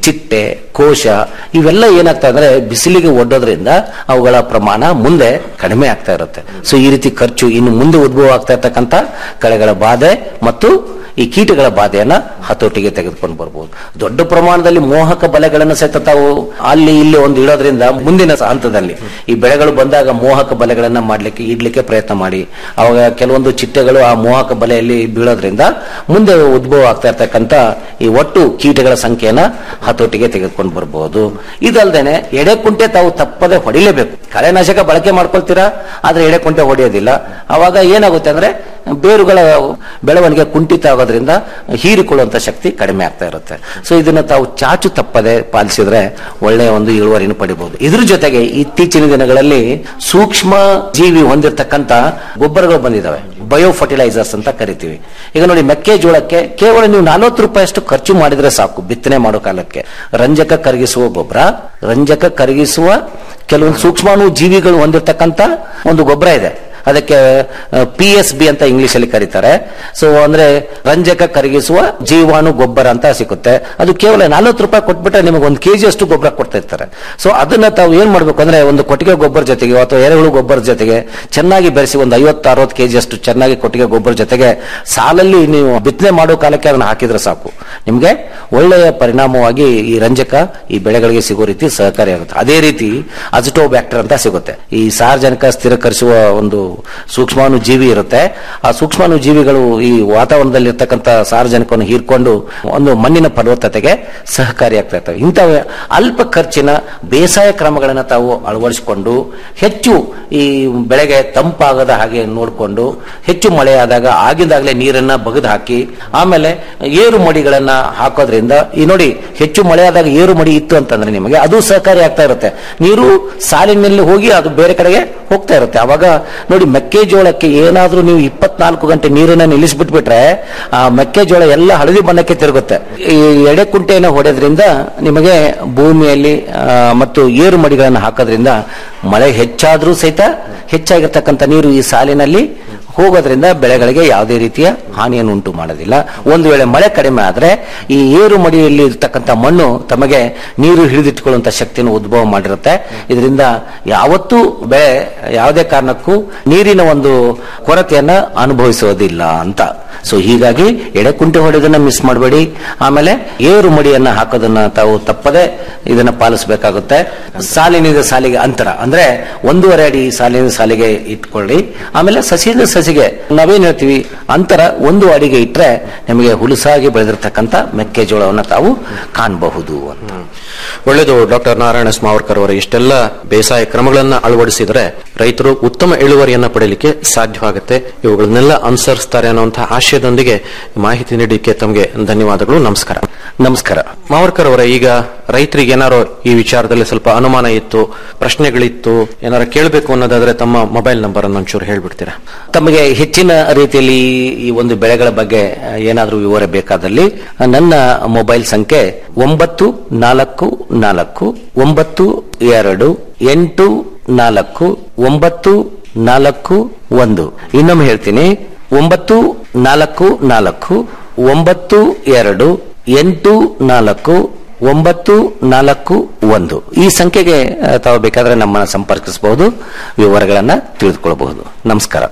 ಚಿಟ್ಟೆ ಕೋಶ ಇವೆಲ್ಲ ಏನಾಗ್ತಾ ಅಂದ್ರೆ ಬಿಸಿಲಿಗೆ ಒಡ್ಡೋದ್ರಿಂದ ಅವುಗಳ ಪ್ರಮಾಣ ಮುಂದೆ ಕಡಿಮೆ ಆಗ್ತಾ ಇರುತ್ತೆ ಸೊ ಈ ರೀತಿ ಖರ್ಚು ಇನ್ನು ಮುಂದೆ ಉದ್ಭವ ಆಗ್ತಾ ಇರ್ತಕ್ಕಂಥ ಕಳೆಗಳ ಬಾಧೆ ಮತ್ತು ಈ ಕೀಟಗಳ ಬಾಧೆಯನ್ನ ಹತೋಟಿಗೆ ತೆಗೆದುಕೊಂಡು ಬರ್ಬೋದು ದೊಡ್ಡ ಪ್ರಮಾಣದಲ್ಲಿ ಮೋಹಕ ಬಲೆಗಳನ್ನು ಸಹಿತ ತಾವು ಅಲ್ಲಿ ಇಲ್ಲಿ ಒಂದು ಇಡೋದ್ರಿಂದ ಮುಂದಿನ ಹಂತದಲ್ಲಿ ಈ ಬೆಳೆಗಳು ಬಂದಾಗ ಮೋಹಕ ಬಲೆಗಳನ್ನ ಮಾಡ್ಲಿಕ್ಕೆ ಇಡ್ಲಿಕ್ಕೆ ಪ್ರಯತ್ನ ಮಾಡಿ ಅವಾಗ ಕೆಲವೊಂದು ಚಿಟ್ಟೆಗಳು ಆ ಮೋಹಕ ಬಲೆಯಲ್ಲಿ ಬೀಳೋದ್ರಿಂದ ಮುಂದೆ ಉದ್ಭವ ಆಗ್ತಾ ಇರ್ತಕ್ಕಂಥ ಈ ಒಟ್ಟು ಕೀಟಗಳ ಸಂಖ್ಯೆಯನ್ನ ಹತೋಟಿಗೆ ತೆಗೆದುಕೊಂಡು ಬರಬಹುದು ಇದಲ್ದೇನೆ ಎಡೆಕುಂಟೆ ತಾವು ತಪ್ಪದೆ ಹೊಡಿಲೇಬೇಕು ಕಳೆನಾಶಕ ಬಳಕೆ ಮಾಡ್ಕೊಳ್ತೀರಾ ಆದ್ರೆ ಎಡೆಕುಂಟೆ ಹೊಡೆಯೋದಿಲ್ಲ ಅವಾಗ ಏನಾಗುತ್ತೆ ಅಂದ್ರೆ ಬೇರುಗಳ ಬೆಳವಣಿಗೆ ಕುಂಠಿತ ಆಗೋದ್ರಿಂದ ಹೀರಿಕೊಳ್ಳುವಂತ ಶಕ್ತಿ ಕಡಿಮೆ ಆಗ್ತಾ ಇರುತ್ತೆ ಸೊ ಇದನ್ನ ತಾವು ಚಾಚು ತಪ್ಪದೆ ಪಾಲಿಸಿದ್ರೆ ಒಳ್ಳೆಯ ಒಂದು ಇಳುವರಿಯನ್ನು ಪಡಿಬಹುದು ಇದ್ರ ಜೊತೆಗೆ ಇತ್ತೀಚಿನ ದಿನಗಳಲ್ಲಿ ಸೂಕ್ಷ್ಮ ಜೀವಿ ಹೊಂದಿರತಕ್ಕಂತ ಗೊಬ್ಬರಗಳು ಬಂದಿದ್ದಾವೆ ಬಯೋ ಫರ್ಟಿಲೈಸರ್ಸ್ ಅಂತ ಕರಿತೀವಿ ಈಗ ನೋಡಿ ಮೆಕ್ಕೆಜೋಳಕ್ಕೆ ಕೇವಲ ನೀವು ನಲವತ್ತು ರೂಪಾಯಿ ಅಷ್ಟು ಖರ್ಚು ಮಾಡಿದ್ರೆ ಸಾಕು ಬಿತ್ತನೆ ಮಾಡೋ ಕಾಲಕ್ಕೆ ರಂಜಕ ಕರಗಿಸುವ ಗೊಬ್ಬರ ರಂಜಕ ಕರಗಿಸುವ ಕೆಲವೊಂದು ಸೂಕ್ಷ್ಮಾಣು ಜೀವಿಗಳು ಹೊಂದಿರತಕ್ಕಂತ ಒಂದು ಗೊಬ್ಬರ ಇದೆ ಅದಕ್ಕೆ ಪಿ ಎಸ್ ಬಿ ಅಂತ ಇಂಗ್ಲಿಷ್ ಅಲ್ಲಿ ಕರೀತಾರೆ ಸೊ ಅಂದ್ರೆ ರಂಜಕ ಕರಗಿಸುವ ಜೀವಾಣು ಗೊಬ್ಬರ ಅಂತ ಸಿಗುತ್ತೆ ಅದು ಕೇವಲ ನಲ್ವತ್ತು ರೂಪಾಯಿ ಕೊಟ್ಬಿಟ್ರೆ ನಿಮಗೆ ಒಂದು ಕೆಜಿ ಅಷ್ಟು ಗೊಬ್ಬರ ಕೊಡ್ತಾ ಇರ್ತಾರೆ ಸೊ ಅದನ್ನ ತಾವು ಏನ್ ಮಾಡ್ಬೇಕು ಅಂದ್ರೆ ಒಂದು ಕೊಟ್ಟಿಗೆ ಗೊಬ್ಬರ ಜೊತೆಗೆ ಅಥವಾ ಎರೆಹುಳು ಗೊಬ್ಬರ ಜೊತೆಗೆ ಚೆನ್ನಾಗಿ ಬೆರೆಸಿ ಒಂದು ಐವತ್ತು ಅರವತ್ತು ಕೆಜಿ ಅಷ್ಟು ಚೆನ್ನಾಗಿ ಕೊಟ್ಟಿಗೆ ಗೊಬ್ಬರ ಜೊತೆಗೆ ಸಾಲಲ್ಲಿ ನೀವು ಬಿತ್ತನೆ ಮಾಡೋ ಕಾಲಕ್ಕೆ ಅದನ್ನ ಹಾಕಿದ್ರೆ ಸಾಕು ನಿಮ್ಗೆ ಒಳ್ಳೆಯ ಪರಿಣಾಮವಾಗಿ ಈ ರಂಜಕ ಈ ಬೆಳೆಗಳಿಗೆ ಸಿಗೋ ರೀತಿ ಸಹಕಾರಿಯಾಗುತ್ತೆ ಅದೇ ರೀತಿ ಅಜಿಟೋಬ್ಯಾಕ್ಟರ್ ಅಂತ ಸಿಗುತ್ತೆ ಈ ಸಾರ್ವಜನಿಕ ಸ್ಥಿರಕರಿಸುವ ಒಂದು ಸೂಕ್ಷ್ಮಾಣು ಜೀವಿ ಇರುತ್ತೆ ಆ ಸೂಕ್ಷ್ಮಾಣು ಜೀವಿಗಳು ಈ ವಾತಾವರಣದಲ್ಲಿ ಇರ್ತಕ್ಕಂಥ ಸಾರ್ವಜನಿಕವನ್ನು ಹೀರ್ಕೊಂಡು ಒಂದು ಮಣ್ಣಿನ ಫಲವತ್ತತೆಗೆ ಸಹಕಾರಿಯಾಗ್ತಾ ಇರ್ತವೆ ಇಂತಹ ಅಲ್ಪ ಖರ್ಚಿನ ಬೇಸಾಯ ಕ್ರಮಗಳನ್ನು ತಾವು ಅಳವಡಿಸಿಕೊಂಡು ಹೆಚ್ಚು ಈ ಬೆಳೆಗೆ ತಂಪಾಗದ ಹಾಗೆ ನೋಡಿಕೊಂಡು ಹೆಚ್ಚು ಮಳೆಯಾದಾಗ ಆಗಿಂದಾಗಲೇ ನೀರನ್ನ ಬಗೆದು ಹಾಕಿ ಆಮೇಲೆ ಏರು ಮಡಿಗಳನ್ನ ಹಾಕೋದ್ರಿಂದ ಈ ನೋಡಿ ಹೆಚ್ಚು ಮಳೆಯಾದಾಗ ಏರು ಮಡಿ ಇತ್ತು ಅಂತಂದ್ರೆ ನಿಮಗೆ ಅದು ಸಹಕಾರಿ ಆಗ್ತಾ ಇರುತ್ತೆ ನೀರು ಸಾಲಿನಲ್ಲಿ ಹೋಗಿ ಅದು ಬೇರೆ ಕಡೆಗೆ ಹೋಗ್ತಾ ಇರುತ್ತೆ ಅವಾಗ ನೋಡಿ ಮೆಕ್ಕೆಜೋಳಕ್ಕೆ ಏನಾದ್ರೂ ನೀವು ಇಪ್ಪತ್ನಾಲ್ಕು ಗಂಟೆ ನೀರನ್ನ ನಿಲ್ಲಿಸ್ಬಿಟ್ಬಿಟ್ರೆ ಆ ಮೆಕ್ಕೆಜೋಳ ಎಲ್ಲ ಹಳದಿ ಬಣ್ಣಕ್ಕೆ ತಿರುಗುತ್ತೆ ಈ ಎಡೆಕುಂಟೆಯನ್ನು ಹೊಡೆಯೋದ್ರಿಂದ ನಿಮಗೆ ಭೂಮಿಯಲ್ಲಿ ಆ, ಮತ್ತು ಏರು ಮಡಿಗಳನ್ನು ಹಾಕೋದ್ರಿಂದ ಮಳೆ ಹೆಚ್ಚಾದ್ರೂ ಸಹಿತ ಹೆಚ್ಚಾಗಿರ್ತಕ್ಕಂಥ ನೀರು ಈ ಸಾಲಿನಲ್ಲಿ ಹೋಗೋದ್ರಿಂದ ಬೆಳೆಗಳಿಗೆ ಯಾವುದೇ ರೀತಿಯ ಹಾನಿಯನ್ನು ಉಂಟು ಮಾಡೋದಿಲ್ಲ ಒಂದು ವೇಳೆ ಮಳೆ ಕಡಿಮೆ ಆದ್ರೆ ಈ ಏರು ಮಡಿಯಲ್ಲಿ ಇರ್ತಕ್ಕಂಥ ಮಣ್ಣು ತಮಗೆ ನೀರು ಹಿಡಿದಿಟ್ಟುಕೊಳ್ಳುವಂತ ಶಕ್ತಿಯನ್ನು ಉದ್ಭವ ಮಾಡಿರುತ್ತೆ ಇದರಿಂದ ಯಾವತ್ತೂ ಬೆಳೆ ಯಾವುದೇ ಕಾರಣಕ್ಕೂ ನೀರಿನ ಒಂದು ಕೊರತೆಯನ್ನ ಅನುಭವಿಸೋದಿಲ್ಲ ಅಂತ ಸೊ ಹೀಗಾಗಿ ಎಡೆಕುಂಟೆ ಹೊಡೆಯೋದನ್ನ ಮಿಸ್ ಮಾಡಬೇಡಿ ಆಮೇಲೆ ಏರು ಮಡಿಯನ್ನ ಹಾಕೋದನ್ನ ತಾವು ತಪ್ಪದೆ ಇದನ್ನ ಪಾಲಿಸಬೇಕಾಗುತ್ತೆ ಸಾಲಿನಿಂದ ಸಾಲಿಗೆ ಅಂತರ ಅಂದ್ರೆ ಒಂದೂವರೆ ಅಡಿ ಸಾಲಿನ ಸಾಲಿಗೆ ಇಟ್ಕೊಳ್ಳಿ ಆಮೇಲೆ ಸಸಿಯಿಂದ ಸಸಿಗೆ ನಾವೇನ್ ಹೇಳ್ತೀವಿ ಅಂತರ ಒಂದು ಅಡಿಗೆ ಇಟ್ರೆ ನಿಮಗೆ ಹುಲುಸಾಗಿ ಬೆಳೆದಿರ್ತಕ್ಕಂಥ ಮೆಕ್ಕೆಜೋಳವನ್ನ ತಾವು ಕಾಣಬಹುದು ಅಂತ ಒಳ್ಳೆಯದು ಡಾಕ್ಟರ್ ನಾರಾಯಣ ಸ್ಮಾವರ್ಕರ್ ಅವರ ಇಷ್ಟೆಲ್ಲ ಬೇಸಾಯ ಕ್ರಮಗಳನ್ನ ಅಳವಡಿಸಿದರೆ ರೈತರು ಉತ್ತಮ ಇಳುವರಿಯನ್ನ ಪಡೆಯಲಿಕ್ಕೆ ಸಾಧ್ಯವಾಗುತ್ತೆ ಇವುಗಳನ್ನೆಲ್ಲ ಅನುಸರಿಸ್ತಾರೆ ಅನ್ನುವಂತಹ ಆಶಯದೊಂದಿಗೆ ಮಾಹಿತಿ ನೀಡಲಿಕ್ಕೆ ತಮಗೆ ಧನ್ಯವಾದಗಳು ನಮಸ್ಕಾರ ನಮಸ್ಕಾರ ಮಾವರ್ಕರ್ ಅವರೇ ಈಗ ರೈತರಿಗೆ ಏನಾರೋ ಈ ವಿಚಾರದಲ್ಲಿ ಸ್ವಲ್ಪ ಅನುಮಾನ ಇತ್ತು ಪ್ರಶ್ನೆಗಳಿತ್ತು ಏನಾರ ಕೇಳಬೇಕು ಅನ್ನೋದಾದ್ರೆ ತಮ್ಮ ಮೊಬೈಲ್ ನಂಬರ್ ಅನ್ನು ಒಂಚೂರು ಹೇಳ್ಬಿಡ್ತೀರಾ ತಮಗೆ ಹೆಚ್ಚಿನ ರೀತಿಯಲ್ಲಿ ಈ ಒಂದು ಬೆಳೆಗಳ ಬಗ್ಗೆ ಏನಾದರೂ ವಿವರ ಬೇಕಾದಲ್ಲಿ ನನ್ನ ಮೊಬೈಲ್ ಸಂಖ್ಯೆ ಒಂಬತ್ತು ನಾಲ್ಕು ನಾಲ್ಕು ಒಂಬತ್ತು ಎರಡು ಎಂಟು ನಾಲ್ಕು ಒಂಬತ್ತು ನಾಲ್ಕು ಒಂದು ಇನ್ನೊಮ್ಮೆ ಹೇಳ್ತೀನಿ ಒಂಬತ್ತು ನಾಲ್ಕು ನಾಲ್ಕು ಒಂಬತ್ತು ಎರಡು ಎಂಟು ನಾಲ್ಕು ಒಂಬತ್ತು ನಾಲ್ಕು ಒಂದು ಈ ಸಂಖ್ಯೆಗೆ ಆ, ತಾವು ಬೇಕಾದ್ರೆ ನಮ್ಮನ್ನು ಸಂಪರ್ಕಿಸಬಹುದು ವಿವರಗಳನ್ನ ತಿಳಿದುಕೊಳ್ಳಬಹುದು ನಮಸ್ಕಾರ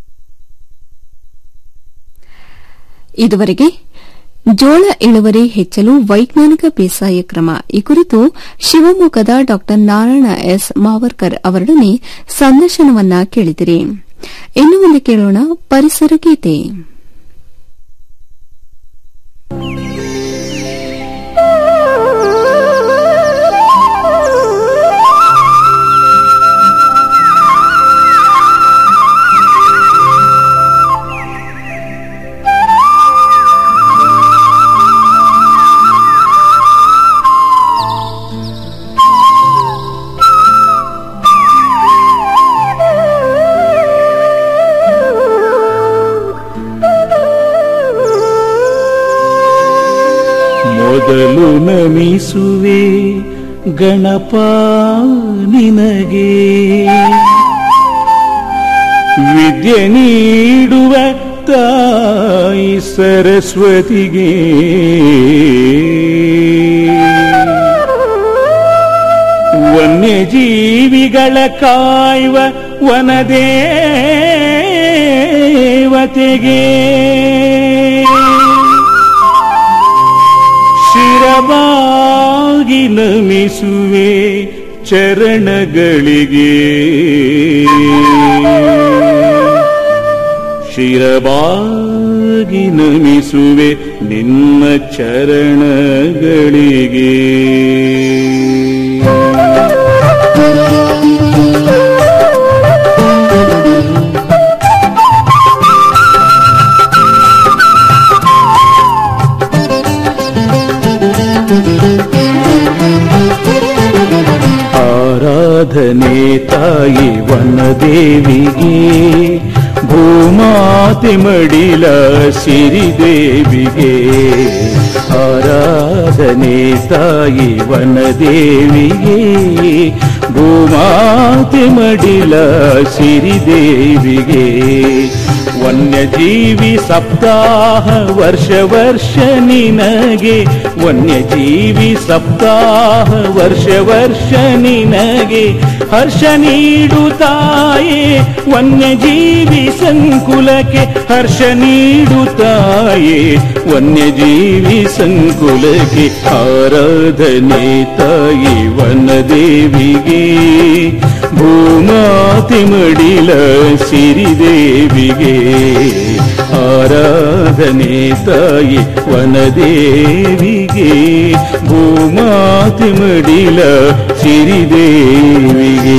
ಇದುವರೆಗೆ ಜೋಳ ಇಳುವರಿ ಹೆಚ್ಚಲು ವೈಜ್ಞಾನಿಕ ಬೇಸಾಯ ಕ್ರಮ ಈ ಕುರಿತು ಶಿವಮೊಗ್ಗದ ಡಾ ನಾರಾಯಣ ಎಸ್ ಮಾವರ್ಕರ್ ಅವರೊಡನೆ ಸಂದರ್ಶನವನ್ನ ಕೇಳಿದಿರಿ ಇನ್ನು ಮುಂದೆ ಕೇಳೋಣ ಪರಿಸರ ಗೀತೆ ಮೊದಲು ನಮಿಸುವೆ ಗಣಪ ನಿನಗೆ ವಿದ್ಯೆ ನೀಡುವ ತಾಯಿ ಸರಸ್ವತಿಗೆ ಜೀವಿಗಳ ಕಾಯುವ ವನದೇವತೆಗೆ ಶಿರಬಾಗಿ ನಮಿಸುವೆ ಚರಣಗಳಿಗೆ ಶಿರಬಾಗಿ ನಮಿಸುವೆ ನಿನ್ನ ಚರಣಗಳಿಗೆ ಆರಾಧನೆ ತಾಯಿ ವನದೇವಿಗೆ ಭೂಮಾತೆ ಮಡಿಲ ಸಿರಿದೇವಿಗೆ ಆರಾಧನೆ ತಾಯಿ ವನದೇವಿಗೆ ಭೂಮಾತೆ ಮಡಿಲ ಸಿರಿದೇವಿಗೆ ವನ್ಯಜೀವಿ ಸಪ್ತಾಹ ವರ್ಷ ವರ್ಷ ನಿನಗೆ ವನ್ಯಜೀವಿ ಸಪ್ತಾಹ ವರ್ಷ ವರ್ಷ ನಿನಗೆ ಹರ್ಷ ನೀಡುತ್ತಾಯೇ ವನ್ಯಜೀವಿ ಸಂಕುಲಕ್ಕೆ ಹರ್ಷ ನೀಡುತ್ತಾಯೇ ವನ್ಯಜೀವಿ ಸಂಕುಲಕ್ಕೆ ಆರಾಧನೆ ತಾಯಿ ವನದೇವಿಗೆ ಭೂಮಾತಿ ಮಡಿಲ ಸಿರಿದೇವಿಗೆ ಆರಾಧನೆ ತಾಯಿ ವನದೇವಿಗೆ ಭೂಮಾತಿ ಮಡಿಲ ಸಿರಿದೇವಿಗೆ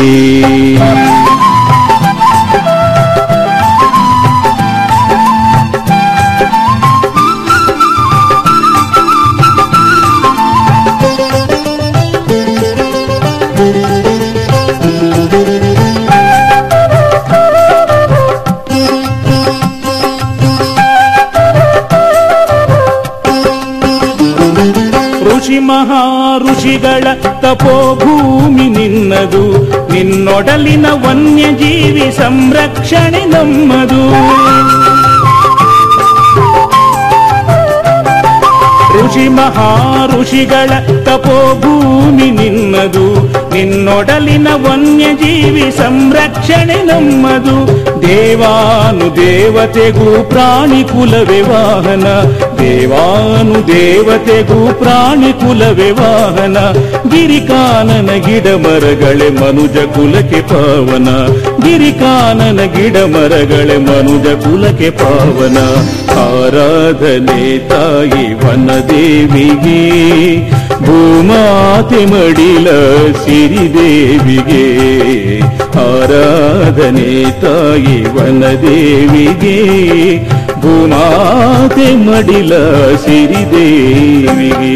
ಋಷಿ ಮಹಾ ಋಷಿಗಳ ತಪೋಭೂಮಿ ನಿನ್ನದು ನಿನ್ನೊಡಲಿನ ವನ್ಯಜೀವಿ ಸಂರಕ್ಷಣೆ ನಮ್ಮದು ಋಷಿ ಮಹಾ ಋಷಿಗಳ ತಪೋಭೂಮಿ ನಿನ್ನದು ನಿನ್ನೊಡಲಿನ ವನ್ಯಜೀವಿ ಸಂರಕ್ಷಣೆ ನಮ್ಮದು ದೇವಾನು ದೇವತೆಗೂ ಪ್ರಾಣಿ ಕುಲವೇ ವಾಹನ ದೇವಾನು ದೇವತೆಗೂ ಪ್ರಾಣಿ ಕುಲವೇ ವಾಹನ ಗಿರಿಕಾನನ ಗಿಡ ಮರಗಳೇ ಮನುಜ ಕುಲಕ್ಕೆ ಪಾವನ ಗಿರಿಕಾನನ ಗಿಡ ಮರಗಳೇ ಮನುಜ ಕುಲಕ್ಕೆ ಪಾವನ ಆರಾಧನೆ ತಾಯಿ ವನದೇವಿಗೆ ಭೂಮಾತೆ ಮಡಿಲ ಸಿರಿದೇವಿಗೆ ಆರಾಧನೆ ತಾಯಿ ವನದೇವಿಗೆ ಭೂಮಾತೆ ಮಡಿಲ ಸಿರಿದೇವಿಗೆ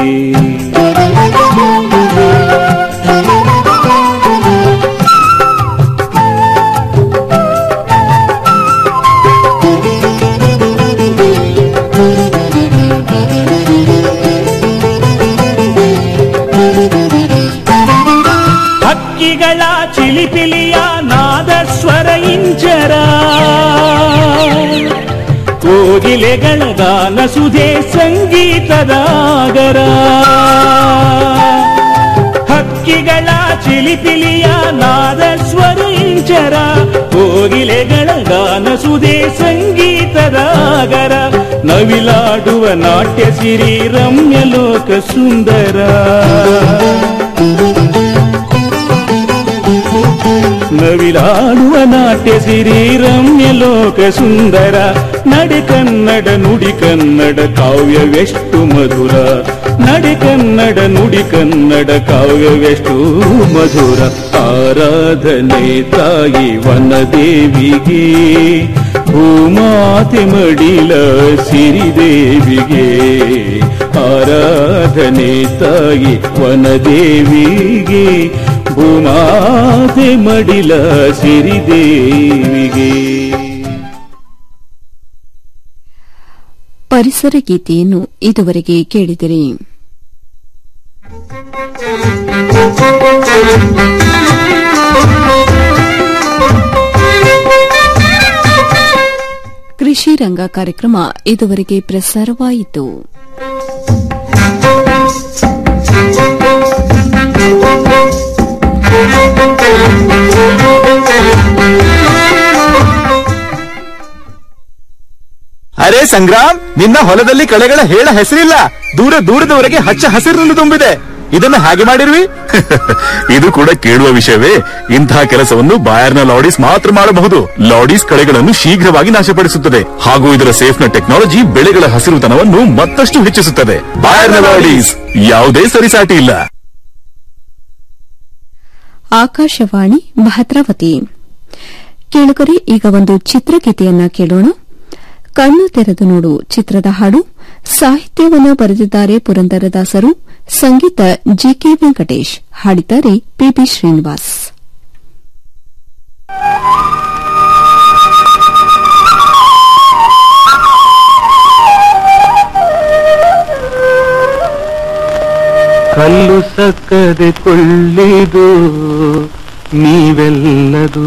ಹಕ್ಕಿಗಳ ಚಿಲಿಪಿಲಿಯ ನಾದಸ್ವರ ಇಂಚರ ಕೋಗಿಲೆಗಳ ಗಾನ ಸುಧೆ ಸಂಗೀತದಾಗರ ಹಕ್ಕಿಗಳ ಚಿಲಿಪಿಲಿಯ ನಾದಸ್ವರ ಇಂಚರ ಕೋಗಿಲೆಗಳ ಗಾನ ಸುಧೆ ಸಂಗೀತದಾಗರ ನವಿಲಾಡುವ ನಾಟ್ಯ ಸಿರಿ ರಮ್ಯ ಲೋಕ ಸುಂದರ ನವಿಲಾಡುವ ನಾಟ್ಯ ಸಿರಿ ರಮ್ಯ ಲೋಕ ಸುಂದರ ನಡೆ ಕನ್ನಡ ನುಡಿ ಕನ್ನಡ ಕಾವ್ಯವೆಷ್ಟು ಮಧುರ ನಡೆ ಕನ್ನಡ ನುಡಿ ಕನ್ನಡ ಕಾವ್ಯವೆಷ್ಟು ಮಧುರ ಆರಾಧನೆ ತಾಯಿ ವನದೇವಿಗೆ ಭೂಮಾತೆ ಮಡಿಲ ಸಿರಿದೇವಿಗೆ ಆರಾಧನೆ ತಾಯಿ ವನದೇವಿಗೆ ಭೂಮಾತೆ ಮಡಿಲ ಸಿರಿದೇವಿಗೆ ಪರಿಸರ ಗೀತೆಯನ್ನು ಇದುವರೆಗೆ ಕೇಳಿದಿರಿ ಕೃಷಿ ರಂಗ ಕಾರ್ಯಕ್ರಮ ಇದುವರೆಗೆ ಪ್ರಸಾರವಾಯಿತು ಅರೆ ಸಂಗ್ರಾಮ್ ನಿನ್ನ ಹೊಲದಲ್ಲಿ ಕಳೆಗಳ ಹೇಳ ಹೆಸರಿಲ್ಲ ದೂರ ದೂರದವರೆಗೆ ಹಚ್ಚ ಹಸಿರಿನಿಂದ ತುಂಬಿದೆ ಇದನ್ನು ಹಾಗೆ ಮಾಡಿರ್ವಿ ಇದು ಕೂಡ ಕೇಳುವ ವಿಷಯವೇ ಇಂತಹ ಕೆಲಸವನ್ನು ಬಾಯರ್ನ ಲಾಡೀಸ್ ಮಾತ್ರ ಮಾಡಬಹುದು ಲಾಡೀಸ್ ಕಳೆಗಳನ್ನು ಶೀಘ್ರವಾಗಿ ನಾಶಪಡಿಸುತ್ತದೆ ಹಾಗೂ ಇದರ ಸೇಫ್ನ ಟೆಕ್ನಾಲಜಿ ಬೆಳೆಗಳ ಹಸಿರುತನವನ್ನು ಮತ್ತಷ್ಟು ಹೆಚ್ಚಿಸುತ್ತದೆ ಬಾಯರ್ನ ಲಾಡೀಸ್ ಯಾವುದೇ ಸರಿಸಾಟಿ ಇಲ್ಲ ಆಕಾಶವಾಣಿ ಭದ್ರಾವತಿ ಕೇಳುಗರೆ ಈಗ ಒಂದು ಚಿತ್ರಗೀತೆಯನ್ನ ಕೇಳೋಣ ಕಣ್ಣು ತೆರೆದು ನೋಡು ಚಿತ್ರದ ಹಾಡು ಸಾಹಿತ್ಯವನ್ನು ಬರೆದಿದ್ದಾರೆ ಪುರಂದರದಾಸರು ಸಂಗೀತ ಜಿಕೆ ವೆಂಕಟೇಶ್ ಹಾಡಿದ್ದಾರೆ ಪಿಬಿ ಶ್ರೀನಿವಾಸ್ ಕಲ್ಲು ಸಕ್ಕದೆ ಕೊಳ್ಳಿದು ನೀವೆಲ್ಲದು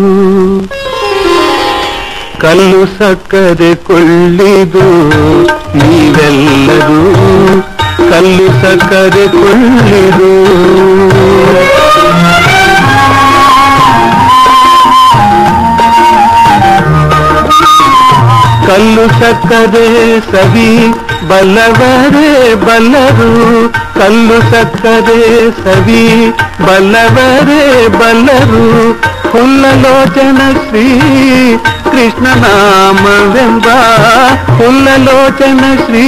ಕಲ್ಲು ಸಕ್ಕದೆ ಕೊಳ್ಳಿದು ನೀವೆಲ್ಲದು ಕಲ್ಲು ಸಕ್ಕದೆ ಕೊಳ್ಳಿದು ಕಲ್ಲು ಸಕ್ಕದೆ ಸವಿ ಬಲ್ಲವರೇ ಬಲ್ಲರು ಕಲ್ಲು ಸಕ್ಕದೆ ಸವಿ ಬಲ್ಲವರೇ ಬಲ್ಲರು ಹುಲ್ಲಲೋಚನ ಶ್ರೀ ಕೃಷ್ಣನಾಮವೆಂಬ ಹುಲ್ಲಲೋಚನ ಶ್ರೀ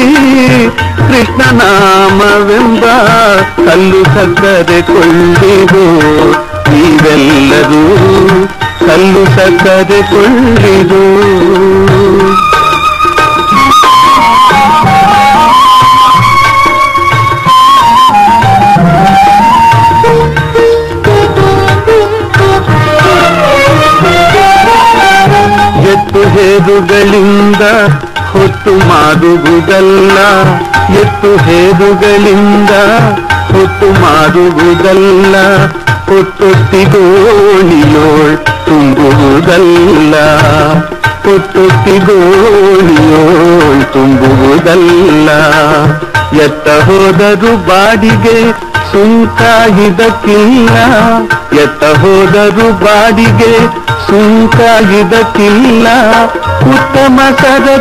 ಕೃಷ್ಣನಾಮವೆಂಬ ಕಲ್ಲು ಸಕ್ಕರೆ ಕೊಳ್ಳಿರು ನೀವೆಲ್ಲರೂ ಕಲ್ಲು ಸಕ್ಕರೆ ಕೊಳ್ಳಿರು ಎತ್ತು ಹೇರುಗಳಿಂದ ಹೊತ್ತು ಮಾಡುವುದಲ್ಲ ಎತ್ತು ಹೇರುಗಳಿಂದ ಹೊತ್ತು ಮಾಡುವುದಲ್ಲ ಹೊತ್ತೊತ್ತಿಗೋಣಿಯೋಳ್ ತುಂಬುವುದಲ್ಲ ಹೊತ್ತೊತ್ತಿಗೋಣಿಯೋಳ್ ತುಂಬುವುದಲ್ಲ ಎತ್ತ ಹೋದರು ಬಾಡಿಗೆ ಸುಂಕ ಇದಕ್ಕಿಲ್ಲ ಎತ್ತ ಹೋದರು ಬಾಡಿಗೆ ಸುಂಕ ಇದಕ್ಕಿಲ್ಲ ಉತ್ತಮ ಸರ